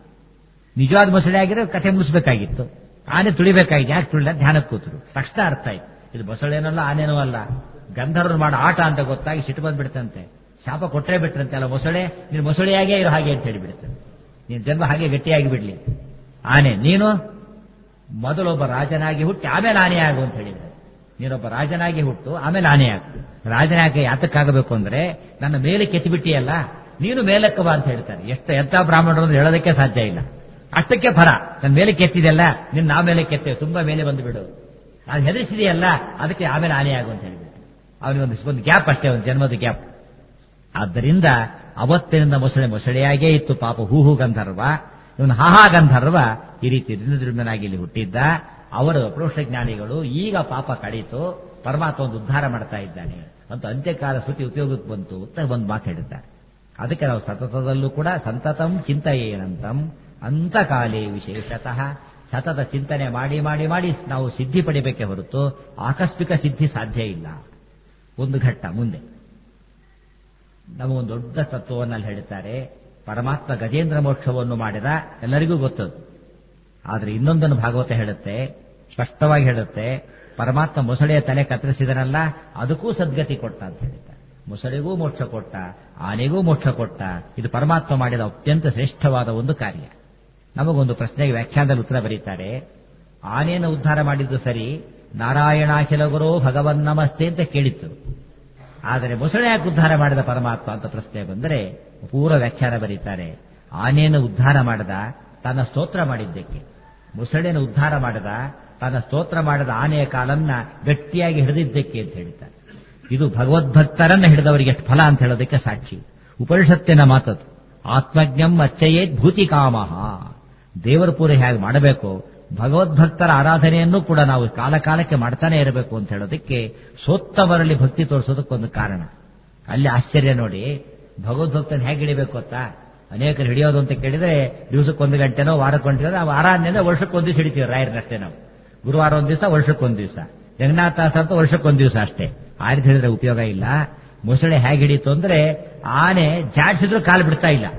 ನಿಜವಾದ ಮೊಸಳೆ ಆಗಿರೋ ಕಥೆ ಮುಗಿಸ್ಬೇಕಾಗಿತ್ತು ಆನೆ ತುಳಿಬೇಕಾಗಿತ್ತು ಯಾಕೆ ತುಳಿಲ್ಲ ಧ್ಯಾನಕ್ಕೆ ಕೂತರು ತಕ್ಷಣ ಅರ್ಥ ಆಯ್ತು ಇದು ಮೊಸಳೆನಲ್ಲ ಆನೆನೂ ಅಲ್ಲ ಗಂಧರ್ವರು ಮಾಡೋ ಆಟ ಅಂತ ಗೊತ್ತಾಗಿ ಸಿಟ್ಟು ಬಂದ್ಬಿಡ್ತಂತೆ ಶಾಪ ಕೊಟ್ಟರೆ ಬಿಟ್ರಂತೆ ಅಲ್ಲ ಮೊಸಳೆ ನೀನು ಮೊಸಳೆಯಾಗೇ ಇರೋ ಹಾಗೆ ಅಂತ ಹೇಳಿಬಿಡುತ್ತೆ ನೀನು ಜನ್ಮ ಹಾಗೆ ಗಟ್ಟಿಯಾಗಿ ಬಿಡ್ಲಿ ಆನೆ ನೀನು ಮೊದಲೊಬ್ಬ ರಾಜನಾಗಿ ಹುಟ್ಟಿ ಆಮೇಲೆ ಆನೆ ಆಗು ಅಂತ ಹೇಳಿದ್ರೆ ನೀನೊಬ್ಬ ರಾಜನಾಗಿ ಹುಟ್ಟು ಆಮೇಲೆ ಆನೆ ಆಗು ರಾಜನಾಗಿ ಯಾತಕ್ಕಾಗಬೇಕು ಅಂದ್ರೆ ನನ್ನ ಮೇಲೆ ಕೆತ್ತಿಬಿಟ್ಟಿಯಲ್ಲ ನೀನು ಮೇಲಕ್ಕೆ ಬಾ ಅಂತ ಹೇಳ್ತಾರೆ ಎಷ್ಟು ಎಂತ ಬ್ರಾಹ್ಮಣರು ಅಂದ್ರೆ ಹೇಳೋದಕ್ಕೆ ಸಾಧ್ಯ ಇಲ್ಲ ಅಷ್ಟಕ್ಕೆ ಫಲ ನನ್ನ ಮೇಲೆ ಕೆತ್ತಿದೆಯಲ್ಲ ನಿನ್ನ ನಾ ಮೇಲೆ ಕೆತ್ತೇವೆ ತುಂಬಾ ಮೇಲೆ ಬಂದು ಬಿಡು ಅದು ಹೆದರಿಸಿದೆಯಲ್ಲ ಅದಕ್ಕೆ ಆಮೇಲೆ ಆನೆ ಆಗು ಅಂತ ಹೇಳಿಬಿಟ್ಟು ಅವನಿಗೆ ಒಂದು ಒಂದು ಗ್ಯಾಪ್ ಅಷ್ಟೇ ಒಂದು ಜನ್ಮದ ಗ್ಯಾಪ್ ಆದ್ದರಿಂದ ಅವತ್ತಿನಿಂದ ಮೊಸಳೆ ಮೊಸಳೆಯಾಗೇ ಇತ್ತು ಪಾಪ ಹೂಹು ಗಂಧರ್ವ ಇವನು ಹಾಹಾ ಗಂಧರ್ವ ಈ ರೀತಿ ದಿಂದನಾಗಿ ಇಲ್ಲಿ ಹುಟ್ಟಿದ್ದ ಅವರು ಅಪ್ರೋಷ ಜ್ಞಾನಿಗಳು ಈಗ ಪಾಪ ಕಳೀತು ಪರಮಾತ್ಮ ಒಂದು ಉದ್ಧಾರ ಮಾಡ್ತಾ ಇದ್ದಾನೆ ಅಂತ ಅಂತ್ಯಕಾಲ ಶ್ರುತಿ ಉಪಯೋಗಕ್ಕೆ ಬಂತು ಅಂತ ಒಂದು ಮಾತು ಹೇಳಿದ್ದಾರೆ ಅದಕ್ಕೆ ನಾವು ಸತತದಲ್ಲೂ ಕೂಡ ಸಂತತಂ ಚಿಂತೆಯೇನಂತಂ ಅಂತಕಾಲೇ ವಿಶೇಷತಃ ಸತತ ಚಿಂತನೆ ಮಾಡಿ ಮಾಡಿ ಮಾಡಿ ನಾವು ಸಿದ್ಧಿ ಪಡಿಬೇಕೆ ಹೊರತು ಆಕಸ್ಮಿಕ ಸಿದ್ಧಿ ಸಾಧ್ಯ ಇಲ್ಲ ಒಂದು ಘಟ್ಟ ಮುಂದೆ ನಮಗೊಂದು ದೊಡ್ಡ ತತ್ವವನ್ನು ಅಲ್ಲಿ ಹೇಳ್ತಾರೆ ಪರಮಾತ್ಮ ಗಜೇಂದ್ರ ಮೋಕ್ಷವನ್ನು ಮಾಡಿದ ಎಲ್ಲರಿಗೂ ಗೊತ್ತದು ಆದರೆ ಇನ್ನೊಂದನ್ನು ಭಾಗವತ ಹೇಳುತ್ತೆ ಸ್ಪಷ್ಟವಾಗಿ ಹೇಳುತ್ತೆ ಪರಮಾತ್ಮ ಮೊಸಳೆಯ ತಲೆ ಕತ್ತರಿಸಿದನಲ್ಲ ಅದಕ್ಕೂ ಸದ್ಗತಿ ಕೊಟ್ಟ ಅಂತ ಹೇಳ್ತಾರೆ ಮೊಸಳೆಗೂ ಮೋಕ್ಷ ಕೊಟ್ಟ ಆನೆಗೂ ಮೋಕ್ಷ ಕೊಟ್ಟ ಇದು ಪರಮಾತ್ಮ ಮಾಡಿದ ಅತ್ಯಂತ ಶ್ರೇಷ್ಠವಾದ ಒಂದು ಕಾರ್ಯ ನಮಗೊಂದು ಪ್ರಶ್ನೆಗೆ ವ್ಯಾಖ್ಯಾನದಲ್ಲಿ ಉತ್ತರ ಬರೀತಾರೆ ಆನೆಯನ್ನು ಉದ್ಧಾರ ಮಾಡಿದ್ದು ಸರಿ ನಾರಾಯಣಾಖಿಲ ಗುರು ಭಗವನ್ ನಮಸ್ತೆ ಅಂತ ಕೇಳಿತ್ತು ಆದರೆ ಮೊಸಳೆ ಯಾಕೆ ಉದ್ಧಾರ ಮಾಡಿದ ಪರಮಾತ್ಮ ಅಂತ ಪ್ರಶ್ನೆ ಬಂದರೆ ಪೂರ ವ್ಯಾಖ್ಯಾನ ಬರೀತಾರೆ ಆನೆಯನ್ನು ಉದ್ಧಾರ ಮಾಡದ ತನ್ನ ಸ್ತೋತ್ರ ಮಾಡಿದ್ದಕ್ಕೆ ಮೊಸಳೆಯನ್ನು ಉದ್ಧಾರ ಮಾಡದ ತನ್ನ ಸ್ತೋತ್ರ ಮಾಡಿದ ಆನೆಯ ಕಾಲನ್ನ ಗಟ್ಟಿಯಾಗಿ ಹಿಡಿದಿದ್ದಕ್ಕೆ ಅಂತ ಹೇಳ್ತಾರೆ ಇದು ಭಗವದ್ಭಕ್ತರನ್ನ ಹಿಡಿದವರಿಗೆ ಎಷ್ಟು ಫಲ ಅಂತ ಹೇಳೋದಕ್ಕೆ ಸಾಕ್ಷಿ ಉಪನಿಷತ್ತಿನ ಮಾತದು ಆತ್ಮಜ್ಞಂ ಅಚ್ಚಯೇತ್ ಭೂತಿಕಾಮಹ ದೇವರ ಪೂರ ಹೇಗೆ ಮಾಡಬೇಕು ಭಗವದ್ಭಕ್ತರ ಆರಾಧನೆಯನ್ನು ಕೂಡ ನಾವು ಕಾಲ ಕಾಲಕ್ಕೆ ಮಾಡ್ತಾನೆ ಇರಬೇಕು ಅಂತ ಹೇಳೋದಕ್ಕೆ ಸೋತ್ತವರಲ್ಲಿ ಭಕ್ತಿ ತೋರಿಸೋದಕ್ಕೊಂದು ಕಾರಣ ಅಲ್ಲಿ ಆಶ್ಚರ್ಯ ನೋಡಿ ಭಗವದ್ಭಕ್ತನ ಹೇಗೆ ಹಿಡಿಬೇಕು ಗೊತ್ತಾ ಅನೇಕರು ಹಿಡಿಯೋದು ಅಂತ ಕೇಳಿದ್ರೆ ದಿವಸಕ್ಕೊಂದು ಗಂಟೆನೋ ವಾರಕ್ಕೊಂದು ನಾವು ಆರಾಧನೆ ವರ್ಷಕ್ಕೊಂದು ದಿವಸ ಹಿಡಿತೀವಿ ರಾಯರನ್ನಷ್ಟೇ ನಾವು ಗುರುವಾರ ಒಂದು ದಿವಸ ವರ್ಷಕ್ಕೊಂದು ದಿವಸ ಜಗನ್ನಾಥಾಸ ಅಂತ ವರ್ಷಕ್ಕೊಂದು ದಿವಸ ಅಷ್ಟೇ ಆ ರೀತಿ ಹೇಳಿದ್ರೆ ಉಪಯೋಗ ಇಲ್ಲ ಮೊಸಳೆ ಹೇಗೆ ಹಿಡಿತು ಅಂದ್ರೆ ಆನೆ ಜಾಡ್ಸಿದ್ರು ಕಾಲು ಬಿಡ್ತಾ ಇಲ್ಲ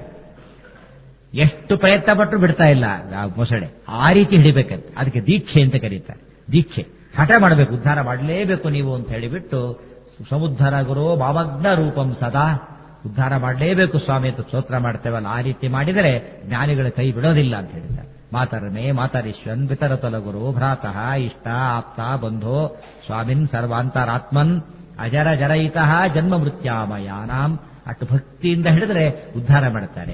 ಎಷ್ಟು ಪ್ರಯತ್ನ ಪಟ್ಟರು ಬಿಡ್ತಾ ಇಲ್ಲ ಆ ಮೊಸಳೆ ಆ ರೀತಿ ಹಿಡಿಬೇಕಂತ ಅದಕ್ಕೆ ದೀಕ್ಷೆ ಅಂತ ಕರೀತಾರೆ ದೀಕ್ಷೆ ಹಠ ಮಾಡಬೇಕು ಉದ್ಧಾರ ಮಾಡಲೇಬೇಕು ನೀವು ಅಂತ ಹೇಳಿಬಿಟ್ಟು ಸಮುದ್ಧರ ಗುರು ಭಾವಗ್ನ ರೂಪಂ ಸದಾ ಉದ್ಧಾರ ಮಾಡಲೇಬೇಕು ಸ್ವಾಮಿ ಅಂತ ಸ್ತೋತ್ರ ಮಾಡ್ತೇವಲ್ಲ ಆ ರೀತಿ ಮಾಡಿದರೆ ಜ್ಞಾನಿಗಳ ಕೈ ಬಿಡೋದಿಲ್ಲ ಅಂತ ಹೇಳಿದ್ದಾರೆ ಮಾತರಮೆ ಮಾತರಿಶ್ವನ್ ಪಿತರ ತೊಲಗುರು ಭ್ರಾತಃ ಇಷ್ಟ ಆಪ್ತ ಬಂಧೋ ಸ್ವಾಮಿನ್ ಸರ್ವಾಂತರಾತ್ಮನ್ ಅಜರ ಜರಯಿತಃ ಜನ್ಮ ಮೃತ್ಯಾಮಯಾನಾಂ ಅಟ್ಟು ಭಕ್ತಿಯಿಂದ ಹಿಡಿದ್ರೆ ಉದ್ಧಾರ ಮಾಡ್ತಾರೆ